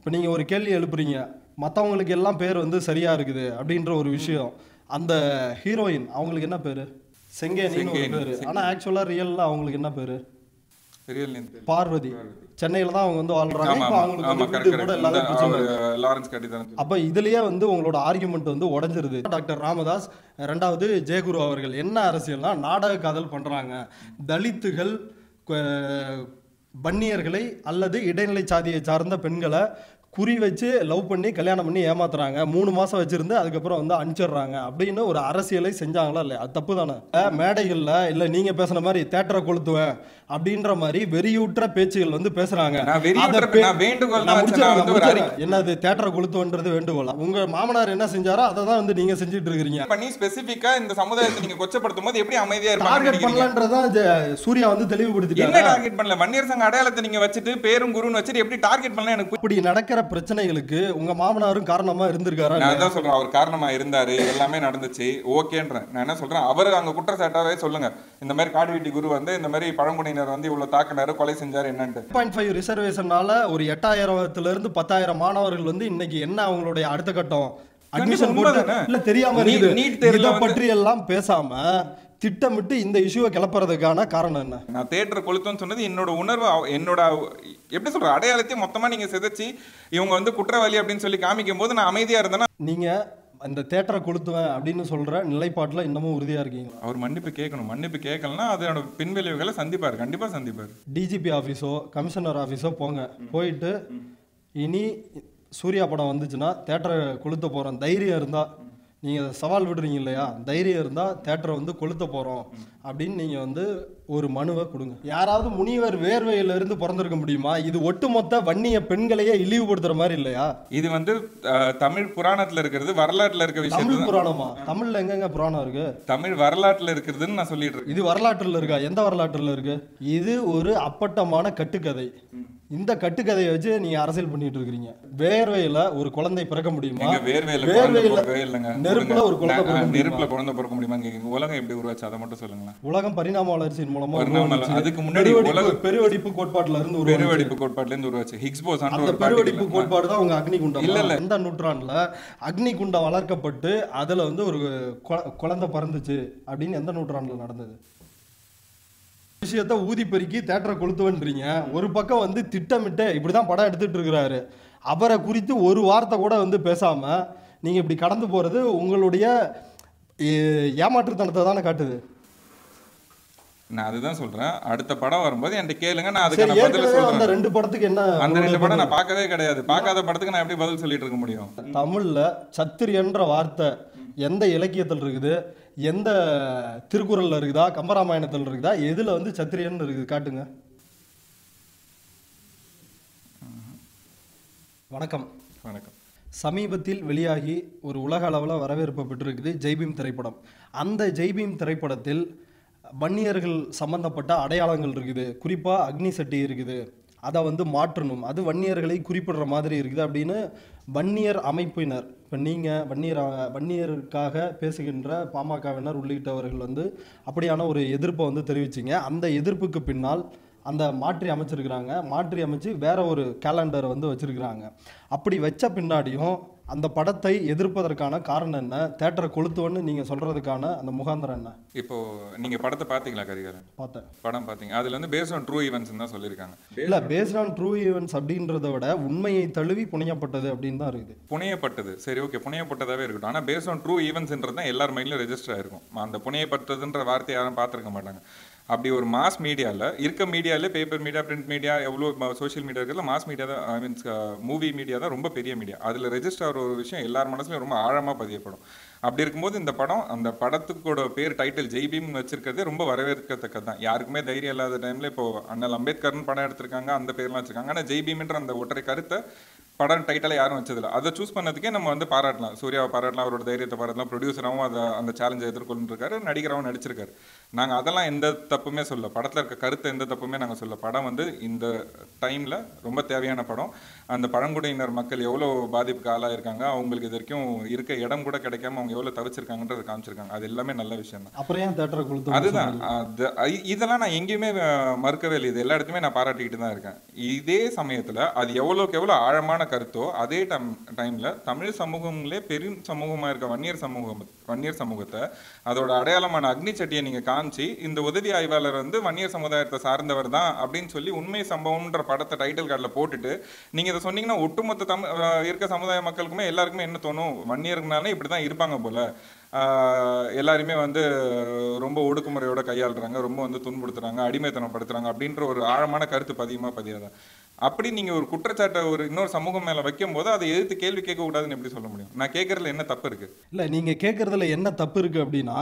இப்போ நீங்கள் ஒரு கேள்வி எழுப்புறீங்க மற்றவங்களுக்கு எல்லாம் பேர் வந்து சரியா இருக்குது அப்படின்ற ஒரு விஷயம் அந்த ஹீரோயின் அவங்களுக்கு என்ன பேர் செங்கேனின்னு ஒரு செங்கேனி, பேர் ஆனால் ஆக்சுவலாக ரியலில் அவங்களுக்கு என்ன பேர் ரியல் நேம் தெரியல. பார்வதி சென்னையில தான் அவங்க வந்து வாழ்றாங்க ஆமா இப்போ ஆமா அவங்களுக்கு ஆமா வந்து கரெக்ட் வீடு கூட கரெக்ட் இல்லாத பிரச்சனை அவர் லாரன்ஸ் கட்டி தரேன் அப்ப இதுலயே வந்து உங்களோட ஆர்குமெண்ட் வந்து உடைஞ்சிருது டாக்டர் ராமதாஸ் ரெண்டாவது ஜெயகுரு அவர்கள் என்ன அரசியல்னா நாடக காதல் பண்றாங்க தலித்துகள் கு- பன்னியர்களை அல்லது இடைநிலை சாதியை சார்ந்த பெண்களை குறி வச்சு லவ் பண்ணி கல்யாணம் பண்ணி ஏமாத்துறாங்க மூணு மாசம் வச்சிருந்து அதுக்கப்புறம் வந்து அனுப்பிச்சிடுறாங்க அப்படின்னு ஒரு அரசியலை செஞ்சாங்களா இல்லையா அது தப்பு தானே மேடைகள்ல இல்ல நீங்க பேசுன மாதிரி தேட்டரை கொளுத்துவேன் அப்படின்ற மாதிரி வெறியூற்ற பேச்சுகள் வந்து பேசுறாங்க நான் வெறியூற்ற அதை பே- நான் வேண்டுகோள் தான் நான் வச்சேன். நான் வந்து ஒரு முடிச்சிடுறேன். என்னது தேட்டரை கொளுத்துவன்றது வேண்டுகோளா உங்க மாமனார் என்ன செஞ்சாரோ அதை தான் வந்து நீங்க செஞ்சுட்டு இருக்கிறீங்க பண்ணி ஸ்பெசிபிக்கா இந்த சமுதாயத்தை நீங்க கொச்சப்படுத்தும் போது எப்படி அமைதியா இருப்பாங்க டார்கெட் பண்ணலான்றதான் ஜெ- சூர்யா வந்து என்ன தெளிவுபடுத்திட்டாரு டார்கெட் பண்ணல வன்னியர் சங்க அடையாளத்தை நீங்க வச்சுட்டு பேரும் குருன்னு வச்சுட்டு எப்படி டார்கெட் பண்ணல எனக்கு புரியல. இப்படி நடக்கிற பிரச்சனைகளுக்கு உங்க மாமனாரும் காரணமா இருந்திருக்காரா நான் அதான் சொல்றேன் அவர் காரணமா இருந்தாரு எல்லாமே நடந்துச்சு ஓகேன்றேன் நான் என்ன சொல்றேன் அவர் அங்க குற்றச்சாட்டாவே சொல்லுங்க இந்த மாதிரி காடுவெட்டி குரு வந்து இந்த மாதிரி பழங்குடியினர் வந்து இவ்வளவு தாக்குனாரு கொலை செஞ்சாரு என்னன்ட்டு பாயிண்ட் ஃபைவ் ரிசர்வேஷனால ஒரு எட்டாயிரத்துல இருந்து பத்தாயிரம் மாணவர்கள் வந்து இன்னைக்கு என்ன அவங்களுடைய அடுத்த கட்டம் அட்மிஷன் போட்டு உண்மைதானே? இல்ல தெரியாம நீட்- இருக்குது நீட் தேர்வுல இதை வந்து- பற்றி எல்லாம் பேசாம திட்டமிட்டு இந்த இஷ்யூவை கிளப்புறதுக்கான காரணம் என்ன நான் தேட்டர் கொளுத்துன்னு சொன்னது என்னோட உணர்வு அவ- என்னோட எப்படி சொல்ற அடையாளத்தையும் மொத்தமா நீங்க சிதைச்சு இவங்க வந்து குற்றவாளி அப்படின்னு சொல்லி காமிக்கும் போது நான் அமைதியா இருந்தேன்னா நீங்க அந்த தேட்டரை கொளுத்துவேன் அப்படின்னு சொல்ற நிலைப்பாட்டுல இன்னமும் உறுதியா இருக்கீங்க அவர் மன்னிப்பு கேட்கணும் மன்னிப்பு கேட்கலன்னா அதோட பின்விளைவுகளை சந்திப்பாரு கண்டிப்பா சந்திப்பாரு டிஜிபி ஆஃபீஸோ கமிஷனர் ஆஃபீஸோ போங்க போயிட்டு இனி சூர்யா படம் வந்துச்சுன்னா தேட்டரை கொளுத்த போகிறோம் தைரியம் இருந்தால் நீங்கள் சவால் விடுறீங்க இல்லையா தைரியம் இருந்தால் தேட்டரை வந்து கொளுத்த போகிறோம் அப்படின்னு நீங்கள் வந்து ஒரு மனுவை கொடுங்க யாராவது முனிவர் வேர்வையிலிருந்து பிறந்திருக்க முடியுமா இது ஒட்டுமொத்த வன்னிய பெண்களையே இழிவுபடுத்துற மாதிரி இல்லையா இது வந்து அஹ், தமிழ் புராணத்துல இருக்கிறது வரலாற்றுல இருக்க விஷயம் தமிழ் புராணமா தமிழ்ல எங்கெங்க புராணம் இருக்கு தமிழ் வரலாற்றுல இருக்கிறதுன்னு நான் சொல்லிட்டு இருக்கேன் இது வரலாற்றுல இருக்கா எந்த வரலாற்றுல இருக்கு இது ஒரு அப்பட்டமான கட்டுக்கதை இந்த கட்டுக்கதையை வச்சு நீங்க அரசியல் பண்ணிட்டு இருக்கீங்க வேர்வையில ஒரு குழந்தை பிறக்க முடியுமா எங்க வேர்வையில குழந்தை வேர்வையில பிறக்கவே இல்லைங்க நெருப்புல ஒரு குழந்தை நான், பிறக்க அஹ், முடியுமா? நெருப்புல குழந்தை பிறக்க முடியுமா கேக்குறீங்க. உலகம் எப்படி உருவாச்சு அதை மட்டும் சொல்லுங்களேன் உலகம் பரிணாம வளர்ச்சியின் மூலமா பரிணாம உருவாச்சு. அதுக்கு முன்னாடி பெருவெடிப்பு- உலகம் பெருவெடிப்பு கோட்பாட்டுல இருந்து உருவாச்சு. பெருவெடிப்பு கோட்பாட்டுல இருந்து உருவாச்சு ஹிக்ஸ் போசான் அந்த ஒரு பெருவெடிப்பு particle. கோட்பாடு தான் உங்க அக்னி குண்டம் இல்ல, இல்ல. எந்த நூற்றாண்டுல அக்னி குண்டம் வளர்க்கப்பட்டு அதுல வந்து ஒரு கொ- குழந்தை பிறந்துச்சு அப்படின்னு எந்த நூற்றாண்டுல நடந்தது விஷயத்த ஊதி பெருக்கி தேட்டரை கொளுத்துவன்றீங்க ஒரு பக்கம் வந்து திட்டமிட்டு இப்படிதான் படம் எடுத்துட்டு இருக்கிறாரு அவரை குறித்து ஒரு வார்த்தை கூட வந்து பேசாம நீங்க இப்படி கடந்து போறது உங்களுடைய ஏ- ஏமாற்றுத்தனத்தை தானே காட்டுது நான் அதுதான் சொல்றேன் அடுத்த படம் வரும்போது என்கிட்ட கேளுங்க நான் சரி அதுக்கான பதில ஏற்கனவே அந்த சொல்றேன் ரெண்டு படத்துக்கு என்ன அந்த ரெண்டு படம் நான் பார்க்கவே கிடையாது பார்க்காத படத்துக்கு நான் எப்படி பதில் சொல்லிட்டு இருக்க முடியும் தமிழ்ல சத்திரியன்ற வார்த்தை எந்த இலக்கியத்தில் இருக்குது எந்த திருக்குறள்ல இருக்குதா கம்பராமாயணத்தில் இருக்குதா எதுல வந்து சத்திரியன் இருக்குது காட்டுங்க வணக்கம் வணக்கம் சமீபத்தில் வெளியாகி ஒரு உலக அளவில் வரவேற்பு பெற்றிருக்குது ஜெய்பீம் திரைப்படம் அந்த ஜெய்பீம் திரைப்படத்தில் வன்னியர்கள் சம்பந்தப்பட்ட அடையாளங்கள் இருக்குது குறிப்பாக அக்னி சட்டி இருக்குது அதை வந்து மாற்றணும் அது வன்னியர்களை குறிப்பிடுற மாதிரி இருக்குது அப்படின்னு வன்னியர் அமைப்பினர் இப்போ நீங்கள் வன்னியர் அ- வன்னியருக்காக பேசுகின்ற பாமகவினர் உள்ளிட்டவர்கள் வந்து அப்படியான ஒரு எதிர்ப்பை வந்து தெரிவிச்சிங்க அந்த எதிர்ப்புக்கு பின்னால் அந்த மாற்றி அமைச்சிருக்கிறாங்க மாற்றி அமைச்சு வேற ஒரு கேலண்டரை வந்து வச்சிருக்கிறாங்க அப்படி வச்ச பின்னாடியும் அந்த படத்தை எதிர்ப்பதற்கான காரணம் என்ன தேட்டரை கொளுத்துவன்னு நீங்க சொல்றதுக்கான அந்த முகாந்திரம் என்ன இப்போ நீங்க படத்தை பாத்தீங்களா கரிகாரன் பார்த்தேன் படம் பாத்தீங்க அதுல வந்து பேஸ்ட் ஆன் ட்ரூ ஈவெண்ட்ஸ் தான் சொல்லியிருக்காங்க இல்ல பேஸ்ட் ஆன் ட்ரூ ஈவெண்ட்ஸ் அப்படின்றத விட உண்மையை தழுவி புனையப்பட்டது அப்படின்னு தான் இருக்குது புனையப்பட்டது சரி ஓகே புனையப்பட்டதாவே இருக்கட்டும் ஆனா பேஸ்ட் ஆன் ட்ரூ ஈவெண்ட்ஸ்ன்றது தான் எல்லார் மைண்ட்லயும் ரெஜிஸ்டர் ஆயிருக்கும் அந்த புனையப்பட்டதுன்ற வார்த்தையை யாரும் பார்த்திருக்க மாட்டாங்க அப்படி ஒரு மாஸ் மீடியால இருக்க மீடியால பேப்பர் மீடியா பிரிண்ட் மீடியா எவ்வளோ சோஷியல் மீடியா இருக்கிறதுல மாஸ் மீடியா தான் ஐ மீன்ஸ் மூவி மீடியா தான் ரொம்ப பெரிய மீடியா அதுல ரெஜிஸ்டர் ஆகிற ஒரு விஷயம் எல்லார் மனசுலயும் ரொம்ப ஆழமா பதியப்படும் அப்படி இருக்கும்போது இந்த படம் அந்த படத்துக்கோட பேர் டைட்டில் ஜெய்பீம் வச்சிருக்கிறதே ரொம்ப வரவேற்கத்தக்கது தான் யாருக்குமே தைரியம் இல்லாத டைம்ல இப்போ அண்ணல் அம்பேத்கர்னு படம் எடுத்திருக்காங்க அந்த பேர்லாம் வச்சிருக்காங்க ஆனா ஜெய்பீம்ன்ற அந்த ஒற்றை கருத்தை படம் டைட்டில் யாரும் வச்சதில்ல அதை சூஸ் பண்ணதுக்கே நம்ம வந்து பாராட்டலாம் சூர்யாவை பாராட்டலாம் அவரோட தைரியத்தை பாராட்டலாம் ப்ரொடியூசராகவும் அதை அந்த சேலஞ்சை எதிர்கொண்டிருக்காரு நடிகராகவும் நடிச்சிருக்காரு நாங்கள் அதெல்லாம் எந்த தப்புமே சொல்ல படத்தில் இருக்க கருத்தை எந்த தப்புமே நாங்கள் சொல்ல படம் வந்து இந்த டைமில் ரொம்ப தேவையான படம் அந்த பழங்குடியினர் மக்கள் எவ்வளோ பாதிப்புக்கு ஆளாயிருக்காங்க அவங்களுக்கு இது வரைக்கும் இருக்க இடம் கூட கிடைக்காம அவங்க எவ்வளோ தவிச்சிருக்காங்கன்றதை காமிச்சிருக்காங்க அது எல்லாமே நல்ல விஷயம் தான் அப்புறம் ஏன் தேட்டரை கொளுத்து அதுதான் அது ஐ- இதெல்லாம் நான் எங்கேயுமே அஹ், மறுக்கவே இல்லை இது எல்லா இடத்துமே நான் பாராட்டிக்கிட்டு தான் இருக்கேன் இதே சமயத்துல அது எவ்வளோக்கு எவ்வளோ ஆழமான கருத்தோ அதே டைம் டைம்ல தமிழ் சமூகங்களே பெரும் சமூகமா இருக்க வன்னியர் சமூகம் வன்னியர் சமூகத்தை அதோட அடையாளமான அக்னி சட்டியை நீங்க காமிச்சு இந்த உதவி ஆய்வாளர் வந்து வன்னியர் சமுதாயத்தை சார்ந்தவர் தான் அப்படின்னு சொல்லி உண்மை சம்பவம்ன்ற படத்தை டைட்டில் கார்டில் போட்டுட்டு நீங்க இதை சொன்னீங்கன்னா ஒட்டுமொத்த தமிழ் அஹ் இருக்க சமுதாய மக்களுக்குமே எல்லாருக்குமே என்ன தோணும் வன்னியர்னாலே இப்படி தான் இருப்பாங்க போல ஆஹ் எல்லாருமே வந்து ரொம்ப ஒடுக்குமுறையோட கையாளுறாங்க ரொம்ப வந்து துன்புறுத்துறாங்க அடிமைத்தனப்படுத்துறாங்க அப்படின்ற ஒரு ஆழமான கருத்து பதியமா பதியாத அப்படி நீங்க ஒரு குற்றச்சாட்டை ஒரு இன்னொரு சமூகம் மேல வைக்கும் போது அதை எதிர்த்து கேள்வி கேட்க கூடாதுன்னு எப்படி சொல்ல முடியும் நான் கேட்கறதுல என்ன தப்பு இருக்கு இல்லை நீங்கள் கேட்குறதுல என்ன தப்பு இருக்குது அப்படின்னா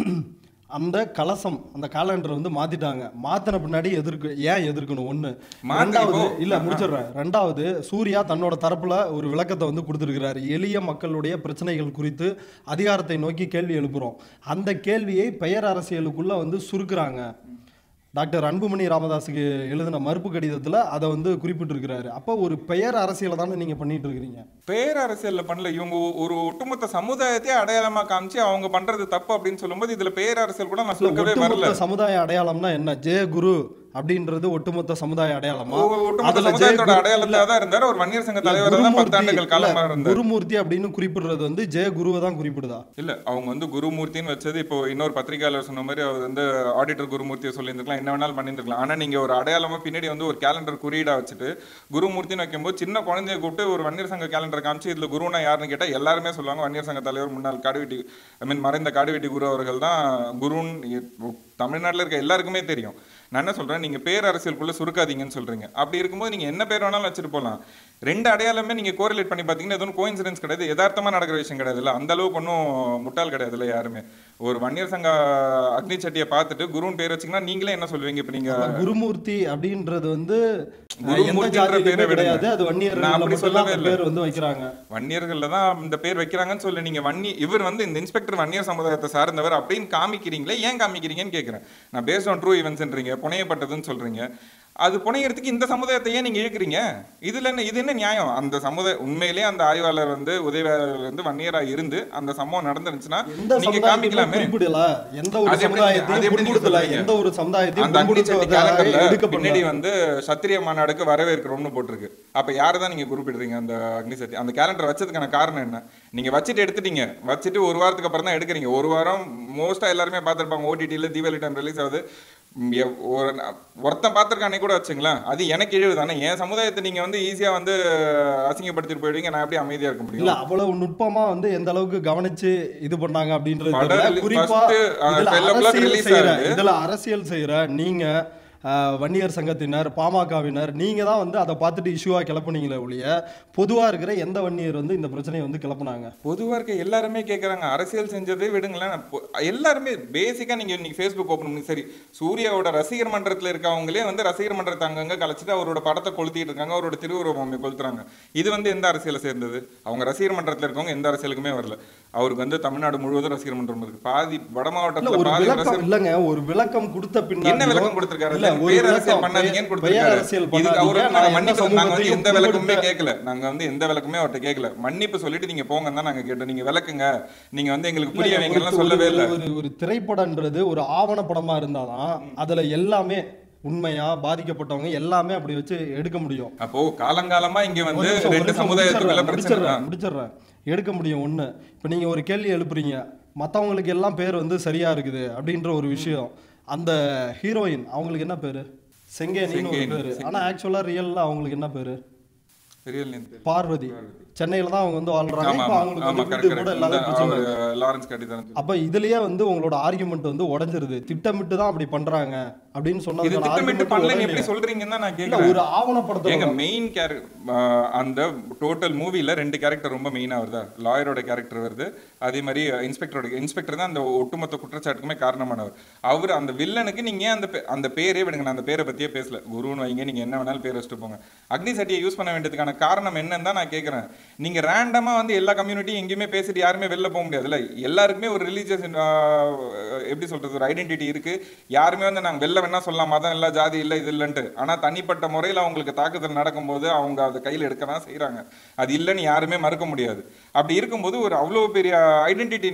அந்த கலசம் அந்த காலண்டர் வந்து மாத்திட்டாங்க மாத்தின பின்னாடி எதிர்க்கு ஏன் எதிர்க்கணும் ஒண்ணு மாத்தி ரெண்டாவது இப்போ- இல்ல முடிச்சிடுறேன் ரெண்டாவது சூர்யா தன்னோட தரப்புல ஒரு விளக்கத்தை வந்து கொடுத்துருக்கிறாரு எளிய மக்களுடைய பிரச்சனைகள் குறித்து அதிகாரத்தை நோக்கி கேள்வி எழுப்புறோம் அந்த கேள்வியை பெயர் அரசியலுக்குள்ள வந்து சுருக்குறாங்க டாக்டர் அன்புமணி ராமதாஸுக்கு எழுதின மறுப்பு கடிதத்துல அதை வந்து குறிப்பிட்டிருக்கிறாரு அப்போ ஒரு பெயர் அரசியலை தானே நீங்க பண்ணிட்டு இருக்கிறீங்க பேர் அரசியல்ல பண்ணல இவங்க ஒ- ஒரு ஒட்டுமொத்த சமுதாயத்தையே அடையாளமா காமிச்சு அவங்க பண்றது தப்பு அப்படின்னு சொல்லும்போது இதுல பேர் அரசியல் கூட நான் சொல்லவே வரல ஒட்டுமொத்த சமுதாய அடையாளம்னா என்ன ஜெய குரு அப்படின்றது ஒட்டுமொத்த சமுதாய அடையாளமா ஒ- ஒட்டுமொத்த அதுல ஜெய சமுதாயத்தோட குரு- அடையாளத்தா தான் இருந்தாரு ஒரு வன்னியர் சங்க இல்ல, தலைவரா தான் குருமூர்த்தி- பத்தாண்டுகள் காலமா இல்ல, இருந்தார் குருமூர்த்தி அப்படின்னு குறிப்பிடுறது வந்து ஜெய குருவை தான் குறிப்பிடுதா இல்ல அவங்க வந்து குருமூர்த்தின்னு வச்சது இப்போ இன்னொரு பத்திரிகையாளர் சொன்ன மாதிரி அவர் வந்து ஆடிட்டர் குருமூர்த்தியை சொல்லியிருந்திருக்கலாம் என்ன வேணாலும் பண்ணியிருந்திருக்கலாம் ஆனா நீங்க ஒரு அடையாளமா பின்னாடி வந்து ஒரு கேலண்டர் குறியீடா வச்சுட்டு குருமூர்த்தின்னு வைக்கும்போது சின்ன குழந்தைய கூப்பிட்டு ஒரு வன்னியர் சங்க கேலண்டர் காமிச்சு இதுல குருனா யாருன்னு கேட்டா எல்லாருமே சொல்லுவாங்க வன்னியர் சங்க தலைவர் முன்னாள் காடுவெட்டி ஐ மீன் மறைந்த காடுவெட்டி குரு அவர்கள் தான் குருன்னு தமிழ்நாட்டுல இருக்க எல்லாருக்குமே தெரியும் நான் என்ன சொல்றேன் நீங்க பேர் அரசியலுக்குள்ள சுருக்காதீங்கன்னு சொல்றீங்க அப்படி இருக்கும்போது நீங்க என்ன பேர் வேணாலும் வச்சுட்டு போலாம் ரெண்டு அடையாளமே நீங்க கோரிலேட் பண்ணி பாத்தீங்கன்னா எதுவும் கோயின்சிடன்ஸ் கிடையாது யதார்த்தமா நடக்கிற விஷயம் கிடையாது இல்ல அந்த அளவுக்கு ஒன்றும் முட்டாள் கிடையாது இல்ல யாருமே ஒரு வன்னியர் சங்க அக்னி சட்டியை பார்த்துட்டு குருன்னு பேர் வச்சீங்கன்னா நீங்களே என்ன சொல்லுவீங்க இப்ப நீங்க அப்ப குருமூர்த்தி அப்படின்றது வந்து எந்த குருமூர்த்தின்ற ஜாதியிலுமே பேரை விடுங்க. கிடையாது அது நான் வன்னியர்கள் அப்படி மட்டும் சொல்லவே அந்த இல்ல. பேர் வந்து வைக்கிறாங்க வன்னியர்கள்ல தான் இந்த பேர் வைக்கிறாங்கன்னு சொல்லி நீங்க வன்னி இவர் வந்து இந்த இன்ஸ்பெக்டர் வன்னியர் சமுதாயத்தை சார்ந்தவர் அப்படின்னு காமிக்கிறீங்களே ஏன் காமிக்கிறீங்கன்னு கேட்கிறேன் நான் பேஸ்ட் ஆன் ட்ரூ ஈவென்ட்ஸ்ன்றீங்க புனையப்பட்டதுன்னு சொல்றீங்க அது புனையறதுக்கு இந்த சமுதாயத்தை ஏன் நீங்க இழுக்கிறீங்க இதுல என்ன இது என்ன நியாயம் அந்த சமுதாய உண்மையிலேயே அந்த ஆய்வாளர் வந்து உதவியாளர் வந்து வன்னியரா இருந்து அந்த சம்பவம் நடந்துருந்துச்சுன்னா எந்த நீங்க சமுதாயத்தையும் காமிக்கலாமே குறிப்பிடல எந்த ஒரு அது எப்படி- அது சமுதாயத்தையும் எப்படி நீங்க புண்படுத்தல சொல்றீங்க? எந்த ஒரு சமுதாயத்தையும் அந்த அக்னி சட்டி புண்படுத்துவதாக கேலண்டர்ல எடுக்கப்படல பின்னாடி வந்து சத்திரிய மாநாடுக்கு வரவேற்கிறோம்னு போட்டிருக்கு அப்ப யாரை தான் நீங்க குறிப்பிடுறீங்க அந்த அக்னி சட்டி அந்த கேலண்டர் வச்சதுக்கான காரணம் என்ன நீங்க வச்சுட்டு எடுத்துட்டீங்க வச்சுட்டு ஒரு வாரத்துக்கு அப்புறம் தான் எடுக்கிறீங்க ஒரு வாரம் மோஸ்டா எல்லாருமே பார்த்திருப்பாங்க ஓடிடியில் தீபாவளி டைம் ரிலீஸ் ஆகுது ம், எவ்- ஒரு ந- ஒருத்தன் பார்த்திருக்கானே கூட வச்சுங்களேன் அது எனக்கு இழிவு தானே என் சமுதாயத்தை நீங்க வந்து ஈஸியா வந்து அசிங்கப்படுத்திட்டு போயிடுவீங்க நான் எப்படி அமைதியா இருக்க முடியும் இல்ல அவ்வளவு நுட்பமா வந்து எந்த அளவுக்கு கவனிச்சு இது பண்ணாங்க அப்படின்றது படம் தெரியல. release- குறிப்பா first, uh, இதுல 12 o'clock அரசியல் release செய்யற ஆகுது. இதுல அரசியல் செய்யற நீங்க அஹ், வன்னியர் சங்கத்தினர் பாமகவினர் நீங்க தான் வந்து அதை பார்த்துட்டு இஷ்யூவா கிளப்புனீங்களே ஒழிய பொதுவா இருக்கிற எந்த வன்னியர் வந்து இந்த பிரச்சனையை வந்து கிளப்புனாங்க பொதுவா இருக்க எல்லாருமே கேக்குறாங்க அரசியல் செஞ்சதே விடுங்களேன் பொ- எல்லாருமே பேசிக்கா நீங்க இன்னைக்கு ஃபேஸ்புக் ஓப்பன் பண்ணி சரி சூர்யாவோட ரசிகர் மன்றத்துல இருக்கவங்களே வந்து ரசிகர் மன்றத்தை அங்கங்க கலைச்சிட்டு அவரோட படத்தை கொளுத்திட்டு இருக்காங்க அவரோட திருவுருவ பொம்மை கொளுத்துறாங்க இது வந்து எந்த அரசியலை சேர்ந்தது அவங்க ரசிகர் மன்றத்துல இருக்கவங்க எந்த அரசியலுக்குமே வரல அவருக்கு வந்து தமிழ்நாடு முழுவதும் ரசிகர் மன்றம் இருக்கு பாதி வட இல்ல மாவட்டத்துல ஒரு பாதி விளக்கம் ரசிகர் இல்லங்க ஒரு விளக்கம் கொடுத்த பின்னாடி என்ன விளக்கம் கொடுத்திருக்காரு இல்ல, ஒரு பேரரசியல் விளக்கம், பண்ணாதீங்கன்னு பெயர் கொடுத்திருக்காரு அரசியல் இதுக்கு அவரு பண்ணாதீங்க, நாங்க நான் எந்த மன்னிப்பு நாங்க வந்து சமூகத்தையும் எந்த விளக்கமுமே புண்படுத்த- கேட்கல நாங்க வந்து எந்த விளக்கமே அவர்ட்ட கேட்கல மன்னிப்பு சொல்லிட்டு நீங்க போங்கன்னு தான் நாங்க கேட்டோம் நீங்க விளக்குங்க நீங்க வந்து எங்களுக்கு புரிய இல்ல, வைங்கலாம் ஒரு- சொல்லவே இல்ல ஒரு- ஒரு திரைப்படம்ன்றது ஒரு ஆவணப்படமா இருந்தாதான் அதுல எல்லாமே உண்மையா பாதிக்கப்பட்டவங்க எல்லாமே அப்படி வச்சு எடுக்க முடியும் அப்போ காலங்காலமா இங்க வந்து ஒரு நிமிஷம், ஒரு ரெண்டு நிமிஷம் சமுதாயத்துக்குள்ள முடிச்சிடுறேன், பிரச்சனை முடிச்சிடுறேன், முடிச்சிடுறேன் எடுக்க முடியும் ஒண்ணு இப்ப நீங்க ஒரு கேள்வி எழுப்புறீங்க மத்தவங்களுக்கு எல்லாம் பேர் வந்து சரியா இருக்குது அப்படின்ற ஒரு விஷயம் அந்த ஹீரோயின் அவங்களுக்கு என்ன பேரு செங்கேனின்னு ஒரு செங்கேனி, பேரு ஆனா ஆக்சுவலா ரியல்ல அவங்களுக்கு என்ன பேரு தெரியல எனக்கு. பார்வதி சென்னையில தான் அவங்க வந்து வாழ்றாங்க ஆமா இப்ப ஆமா அவங்களுக்கு ஆமா வந்து கரெக்ட் வீடு கூட கரெக்ட் இல்லாத பிரச்சனை அவர் இருக்கு. லாரன்ஸ் கட்டிதான் அப்ப இதுலயே வந்து உங்களோட ஆர்குமெண்ட் வந்து உடைஞ்சிருது திட்டமிட்டு தான் அப்படி பண்றாங்க அப்படின்னு இது சொன்னதுக்கான திட்டமிட்டு argument பண்ணலன்னு உடையலையே. எப்படி சொல்றீங்கன்னு தான் நான் இல்ல கேக்குறேன் ஒரு ஆவணப்படத்தை ஏங்க மெயின் கேரக்டர் அந்த டோட்டல் மூவில ரெண்டு கேரக்டர் ரொம்ப மெயினா வருதா லாயரோட கேரக்டர் வருது அதே மாதிரி இன்ஸ்பெக்டரோட இன்ஸ்பெக்டர் தான் அந்த ஒட்டுமொத்த குற்றச்சாட்டுக்குமே காரணமானவர் அவர் அந்த வில்லனுக்கு நீங்க ஏன் அந்த பே- அந்த பேரே விடுங்க நான் அந்த பேரை பத்தியே பேசல குருன்னு வைங்க நீங்க என்ன வேணாலும் பேர் வச்சுட்டு போங்க அக்னி சட்டியை யூஸ் பண்ண வேண்டியதுக்கான காரணம் என்னன்னு தான் நான் கேக்குறேன் நீங்க ரேண்டமா வந்து எல்லா கம்யூனிட்டியும் எங்கேயுமே பேசிட்டு யாருமே வெளில போக முடியாதுல்ல எல்லாருக்குமே ஒரு ரிலீஜியஸ் எப்படி சொல்றது ஒரு ஐடென்டிட்டி இருக்கு யாருமே வந்து நாங்க வெளில வேணா சொல்லலாம் மதம் இல்ல ஜாதி இல்ல இது இல்லைன்ட்டு ஆனா தனிப்பட்ட முறையில் அவங்களுக்கு தாக்குதல் நடக்கும்போது அவங்க அதை கையில் எடுக்க தான் செய்றாங்க அது இல்லைன்னு யாருமே மறுக்க முடியாது அப்படி இருக்கும்போது ஒரு அவ்வளோ பெரிய ஐடென்டிட்டி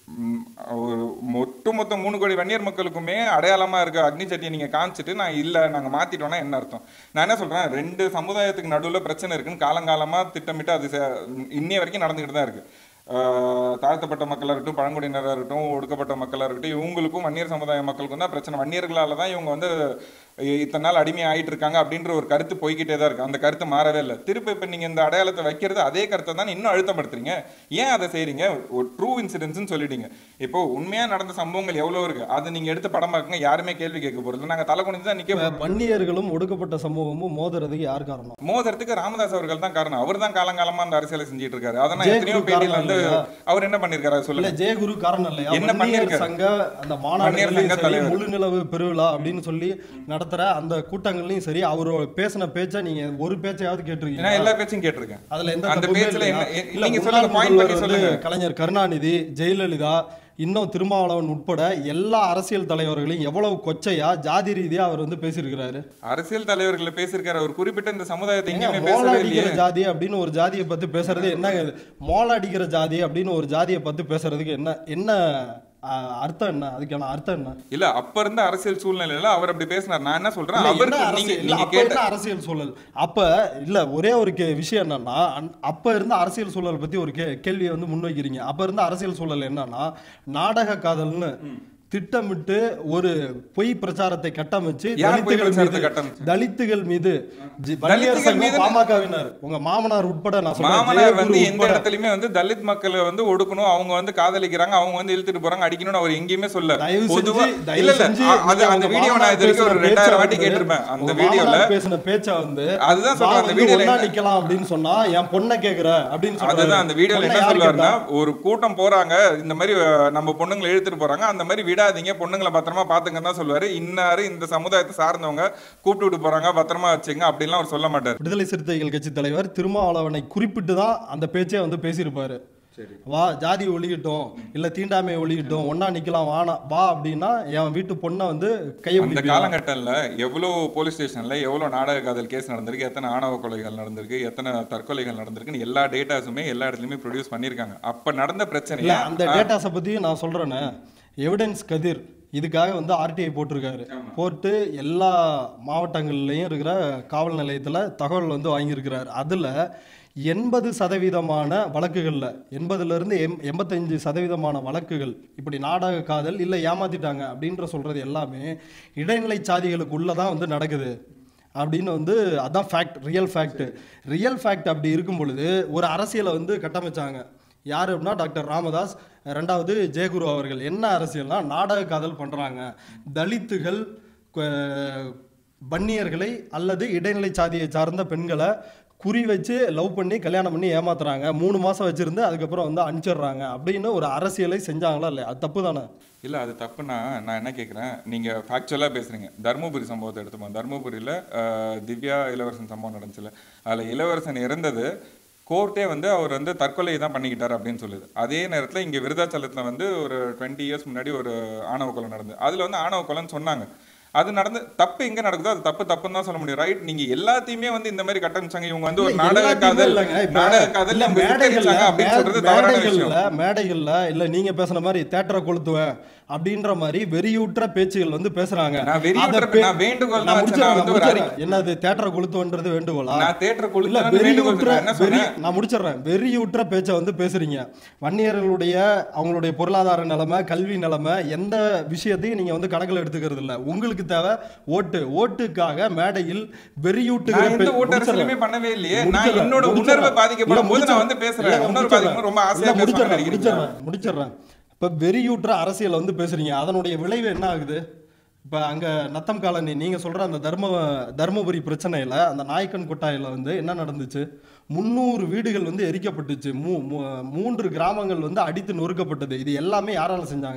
ம், ஒரு ஒட்டுமொத்த மூணு கோடி வன்னியர் மக்களுக்குமே அடையாளமா இருக்க அக்னி சட்டியை நீங்க காமிச்சிட்டு நான் இல்ல நாங்க மாத்திட்டோம்னா என்ன அர்த்தம் நான் என்ன சொல்றேன் ரெண்டு சமுதாயத்துக்கு நடுவுல பிரச்சனை இருக்குன்னு காலங்காலமா திட்டமிட்டு அது செ- இன்னைய வரைக்கும் நடந்துகிட்டு தான் இருக்கு ஆஹ் தாழ்த்தப்பட்ட மக்களாக இருக்கட்டும் பழங்குடியினராக இருக்கட்டும் ஒடுக்கப்பட்ட மக்களாக இருக்கட்டும் இவங்களுக்கும் வன்னியர் சமுதாய மக்களுக்கும் தான் பிரச்சனை வன்னியர்களால தான் இவங்க வந்து இ- இத்தனை நாள் அடிமை ஆயிட்டு இருக்காங்க அப்படின்ற ஒரு கருத்து போய்கிட்டே தான் இருக்கு அந்த கருத்து மாறவே இல்லை திருப்பி இப்போ நீங்க இந்த அடையாளத்தை வைக்கிறது அதே கருத்தை தான் இன்னும் அழுத்தப்படுத்துறீங்க ஏன் அதை செய்றீங்க ஒரு ட்ரூ இன்சிடென்ட்ஸ்னு சொல்லிட்டீங்க இப்போ உண்மையா நடந்த சம்பவங்கள் எவ்வளவு இருக்கு அதை நீங்க எடுத்து படமாக்குங்க யாருமே கேள்வி கேட்க போறது நாங்க தலை குனிஞ்சு தான் நிக்க இப்ப வன்னியர்களும் ஒடுக்கப்பட்ட சமூகமும் மோதுறதுக்கு யார் காரணம் மோதறதுக்கு ராமதாஸ் அவர்கள் தான் காரணம் அவர் தான் காலங்காலமா அந்த அரசியலை செஞ்சுட்டு இருக்காரு அதை நான் ஜெயக்குரு எத்தனையோ பேட்டியில வந்து காரணம் இல்லையா? அவர் என்ன பண்ணிருக்காரு அதை இல்ல சொல்லுங்க ஜெயகுரு காரணம் இல்லையா என்ன வன்னியர் பண்ணியிருக்காரு? சங்க அந்த வன்னியர் சங்க மாநாடுகளையும் சரி தலைவர். முழு நிலவு பெருவிழா அப்படின்னு சொல்லி நடத்துற அந்த கூட்டங்கள்லயும் சரி அவரோட பேசின பேச்சை நீங்க ஒரு பேச்சையாவது நான் கேட்டிருக்கீங்க எல்லா பேச்சையும் கேட்டிருக்கேன் அதுல எந்த அந்த தப்புமே பேச்சுல இல்லையா? என்ன- இல்ல, நீங்க முன்னாள் சொல்லுங்க, point முதல்வர் பண்ணி வந்து சொல்லுங்க. கலைஞர் கருணாநிதி ஜெயலலிதா இன்னும் திருமாவளவன் உட்பட எல்லா அரசியல் தலைவர்களையும் எவ்வளவு கொச்சையா ஜாதி ரீதியா அவர் வந்து பேசியிருக்கிறாரு அரசியல் தலைவர்களை பேசியிருக்காரு ஒரு குறிப்பிட்ட இந்த சமுதாயத்தை ஏங்க, எங்கேயுமே மோள பேசவே அடிக்கிற இல்லையே ஜாதி அப்படின்னு ஒரு ஜாதியை பத்தி பேசுறது என்னங்க இது மோள அடிக்கிற ஜாதி அப்படின்னு ஒரு ஜாதியை பத்தி பேசுறதுக்கு என்ன என்ன ஆ, அர்த்தம் என்ன அதுக்கான அர்த்தம் என்ன இல்ல அப்ப இருந்த அரசியல் சூழ்நிலையில அவர் அப்படி பேசினார் நான் என்ன சொல்றேன் இல்ல, என்ன அவருக்கு நீங்க அரசியல் இல்ல, நீங்க அப்ப கேட்ட என்ன அரசியல் சூழல் அப்ப இல்ல ஒரே ஒரு கே- விஷயம் என்னன்னா அந்- அப்ப இருந்த அரசியல் சூழல் பத்தி ஒரு கே கேள்வியை வந்து முன்வைக்கிறீங்க அப்ப இருந்த அரசியல் சூழல் என்னன்னா நாடக காதல்னு திட்டமிட்டு ஒரு பொய் பிரச்சாரத்தை கட்டமைச்சு யார் பொய் தலித்துகள் பிரச்சாரத்தை மீது கட்டமைச்சு? தலித்துகள் மீது ஜி- வன்னியர் தலித்துகள் சங்கம் மீது- பாமகவினர் உங்க மாமனார் உட்பட நான் சொல்றேன் மாமனார் ஜெயகுரு வந்து எந்த உட்பட இடத்துலயுமே வந்து தலித் மக்களை வந்து ஒடுக்கணும் அவங்க வந்து காதலிக்கிறாங்க அவங்க வந்து இழுத்துட்டு போறாங்க அடிக்கணும்னு அவர் எங்கேயுமே சொல்ல தயவு செஞ்சு பொதுவா தயவு இல்ல இல்ல செஞ்சு அ- அது நீங்க அந்த உங்க வீடியோ நான் மாமனார் இது வரைக்கும் ஒரு பேசின ரெண்டாயிரம் பேச்சை வாட்டி வந்து- கேட்டிருப்பேன் அந்த உங்க வீடியோல மாமனார் பேசின பேச்சை வந்து அதுதான் சொல்றேன், நான் அந்த வந்து வீடியோல ஒண்ணா என்ன- நிக்கலாம் அப்படின்னு சொன்னா என் பொண்ணை கேக்குற அப்படின்னு சொல்றாரு. அதுதான் அந்த வீடியோல பொண்ணை என்ன யார் சொல்லுவாருன்னா கேட்டா? ஒரு கூட்டம் போறாங்க இந்த மாதிரி அஹ், நம்ம பொண்ணுங்களை இழுத்துட்டு போறாங்க அந்த மாதிரி விடாதீங்க பொண்ணுங்களை பத்திரமா பாத்துங்கன்னு தான் சொல்லுவாரு இன்னாரு இந்த சமுதாயத்தை சார்ந்தவங்க கூப்பிட்டு விட்டு போறாங்க பத்திரமா வச்சுங்க அப்படின்லாம் அவர் சொல்ல மாட்டார் விடுதலை சிறுத்தைகள் கட்சி தலைவர் திருமாவளவனை குறிப்பிட்டு தான் அந்த பேச்சே வந்து பேசியிருப்பாரு வா ஜாதி ஒழிக்கட்டும் இல்ல தீண்டாமை ஒழிக்கட்டும் ஒண்ணா நிக்கலாம் வானா வா அப்படின்னா என் வீட்டு பொண்ணை வந்து கையை அந்த பிடிப்பீங்க. காலகட்டத்தில் எவ்வளோ போலீஸ் ஸ்டேஷன்ல எவ்வளோ நாடக காதல் கேஸ் நடந்திருக்கு எத்தனை ஆணவ கொலைகள் நடந்திருக்கு எத்தனை தற்கொலைகள் நடந்திருக்குன்னு எல்லா டேட்டாஸுமே எல்லா இடத்துலையுமே ப்ரொடியூஸ் பண்ணியிருக்காங்க அப்ப நடந்த இல்ல பிரச்சனையை அந்த டேட்டாஸை பத்தி நான் சொல்றேனே எவிடன்ஸ் கதிர் இதுக்காக வந்து ஆர்டிஐ போட்டிருக்காரு போட்டு எல்லா மாவட்டங்கள்லயும் இருக்கிற காவல் நிலையத்துல தகவல் வந்து வாங்கியிருக்கிறார் அதுல எண்பது சதவீதமான வழக்குகள்ல எண்பதுல இருந்து எம் எண்பத்தஞ்சு சதவீதமான வழக்குகள் இப்படி நாடக காதல் இல்ல ஏமாத்திட்டாங்க அப்படின்ற சொல்றது எல்லாமே இடைநிலை சாதிகளுக்குள்ள தான் வந்து நடக்குது அப்படின்னு வந்து அதான் fact real fact real fact அப்படி இருக்கும் பொழுது ஒரு அரசியலை வந்து கட்டமைச்சாங்க யார் அப்படின்னா டாக்டர் ராமதாஸ் ரெண்டாவது ஜெயகுரு அவர்கள் என்ன அரசியல்னா நாடக காதல் பண்ணுறாங்க தலித்துகள் கு- வன்னியர்களை அல்லது இடைநிலை சாதியை சார்ந்த பெண்களை குறி வச்சு லவ் பண்ணி கல்யாணம் பண்ணி ஏமாத்துறாங்க மூணு மாதம் வச்சிருந்து அதுக்கப்புறம் வந்து அனுப்பிச்சிடுறாங்க அப்படின்னு ஒரு அரசியலை செஞ்சாங்களா இல்லையா அது தப்பு தானே இல்ல அது தப்புன்னா நான் என்ன கேட்குறேன் நீங்க ஃபேக்சுவலா பேசுறீங்க தருமபுரி சம்பவத்தை எடுத்துப்போம் தருமபுரியில அஹ், திவ்யா இளவரசன் சம்பவம் நடந்துச்சுல அதுல இளவரசன் இறந்தது கோர்ட்டே வந்து அவர் வந்து தற்கொலை தான் பண்ணிக்கிட்டார் அப்படின்னு சொல்லுது அதே நேரத்துல இங்க விருதாச்சலத்துல வந்து ஒரு டுவெண்ட்டி இயர்ஸ் முன்னாடி ஒரு ஆணவ கொலை நடந்தது அதுல வந்து ஆணவ கொலைன்னு சொன்னாங்க அது நடந்து தப்பு எங்க நடக்குதோ அது தப்பு தப்புன்னு தான் சொல்ல முடியும் ரைட் நீங்க எல்லாத்தையுமே வந்து இந்த மாதிரி கட்டமைச்சாங்க இவங்க வந்து ஒரு இல்ல, நாடக எல்லாத்தையுமே காதல் இல்லைங்க. இப்ப நாடக காதல் இல்ல, இவங்க மேடைகள்ல சித்தரிச்சாங்க அப்படின்னு சொல்றது மே- தவறான விஷயம் மேடைகள்ல மேடைகள்ல இல்ல நீங்க பேசுன மாதிரி தேட்டரை கொளுத்துவேன் அப்படின்ற மாதிரி வெறியூற்ற பேச்சுகள் வந்து பேசுறாங்க நான் வெறியூற்ற அத பே- நான் வேண்டுகோள் நான் தான் வச்சேன். நான் முடிச்சிடுறேன், வந்து ஒரு முடிச்சிடுறேன். என்னது தேட்டரை கொளுத்துவன்றது வேண்டுகோளா நான் தேட்டரை இல்ல கொளுத்தலாம்னு வேண்டுகோள் வெறியூற்ற வச்சேன். என்ன வெறி சொன்னேன் நான் முடிச்சிடுறேன் வெறியூற்ற பேச்சை வந்து பேசுறீங்க வன்னியர்களுடைய அவங்களுடைய பொருளாதார நிலைமை கல்வி நிலைமை எந்த விஷயத்தையும் நீங்க வந்து கணக்குல எடுத்துக்கிறது இல்ல உங்களுக்கு தேவை ஓட்டு ஓட்டுக்காக மேடையில் வெறியூட்டுகிற நான் எந்த பே- ஓட்டு அரசியலுமே முடிச்சிடுறேன். பண்ணவே இல்லையே நான் முடிச்சிடுறேன், என்னோட உணர்வை முடிச்சிடுறேன். பாதிக்கப்படும் போது இல்ல, நான் வந்து பேசுறேன் இல்ல, உணர்வு முடிச்சிடுறேன். பாதிக்கும் ரொம்ப ஆசையா இல்ல, பேசுவாங்க முடிச்சிடுறேன், நினைக்கிறீங்களா? முடிச்சிடுறேன், முடிச்சிடுறேன் இப்ப வெறியூற்ற அரசியலை வந்து பேசுறீங்க அதனுடைய விளைவு என்ன ஆகுது இப்ப அங்க நத்தம் காலனி நீங்க சொல்ற அந்த தர்ம தர்மபுரி பிரச்சனையில அந்த நாயக்கன் கொட்டாயில வந்து என்ன நடந்துச்சு முந்நூறு வீடுகள் வந்து எரிக்கப்பட்டுச்சு மூ- மூ- மூன்று கிராமங்கள் வந்து அடித்து நொறுக்கப்பட்டது இது எல்லாமே யாரால செஞ்சாங்க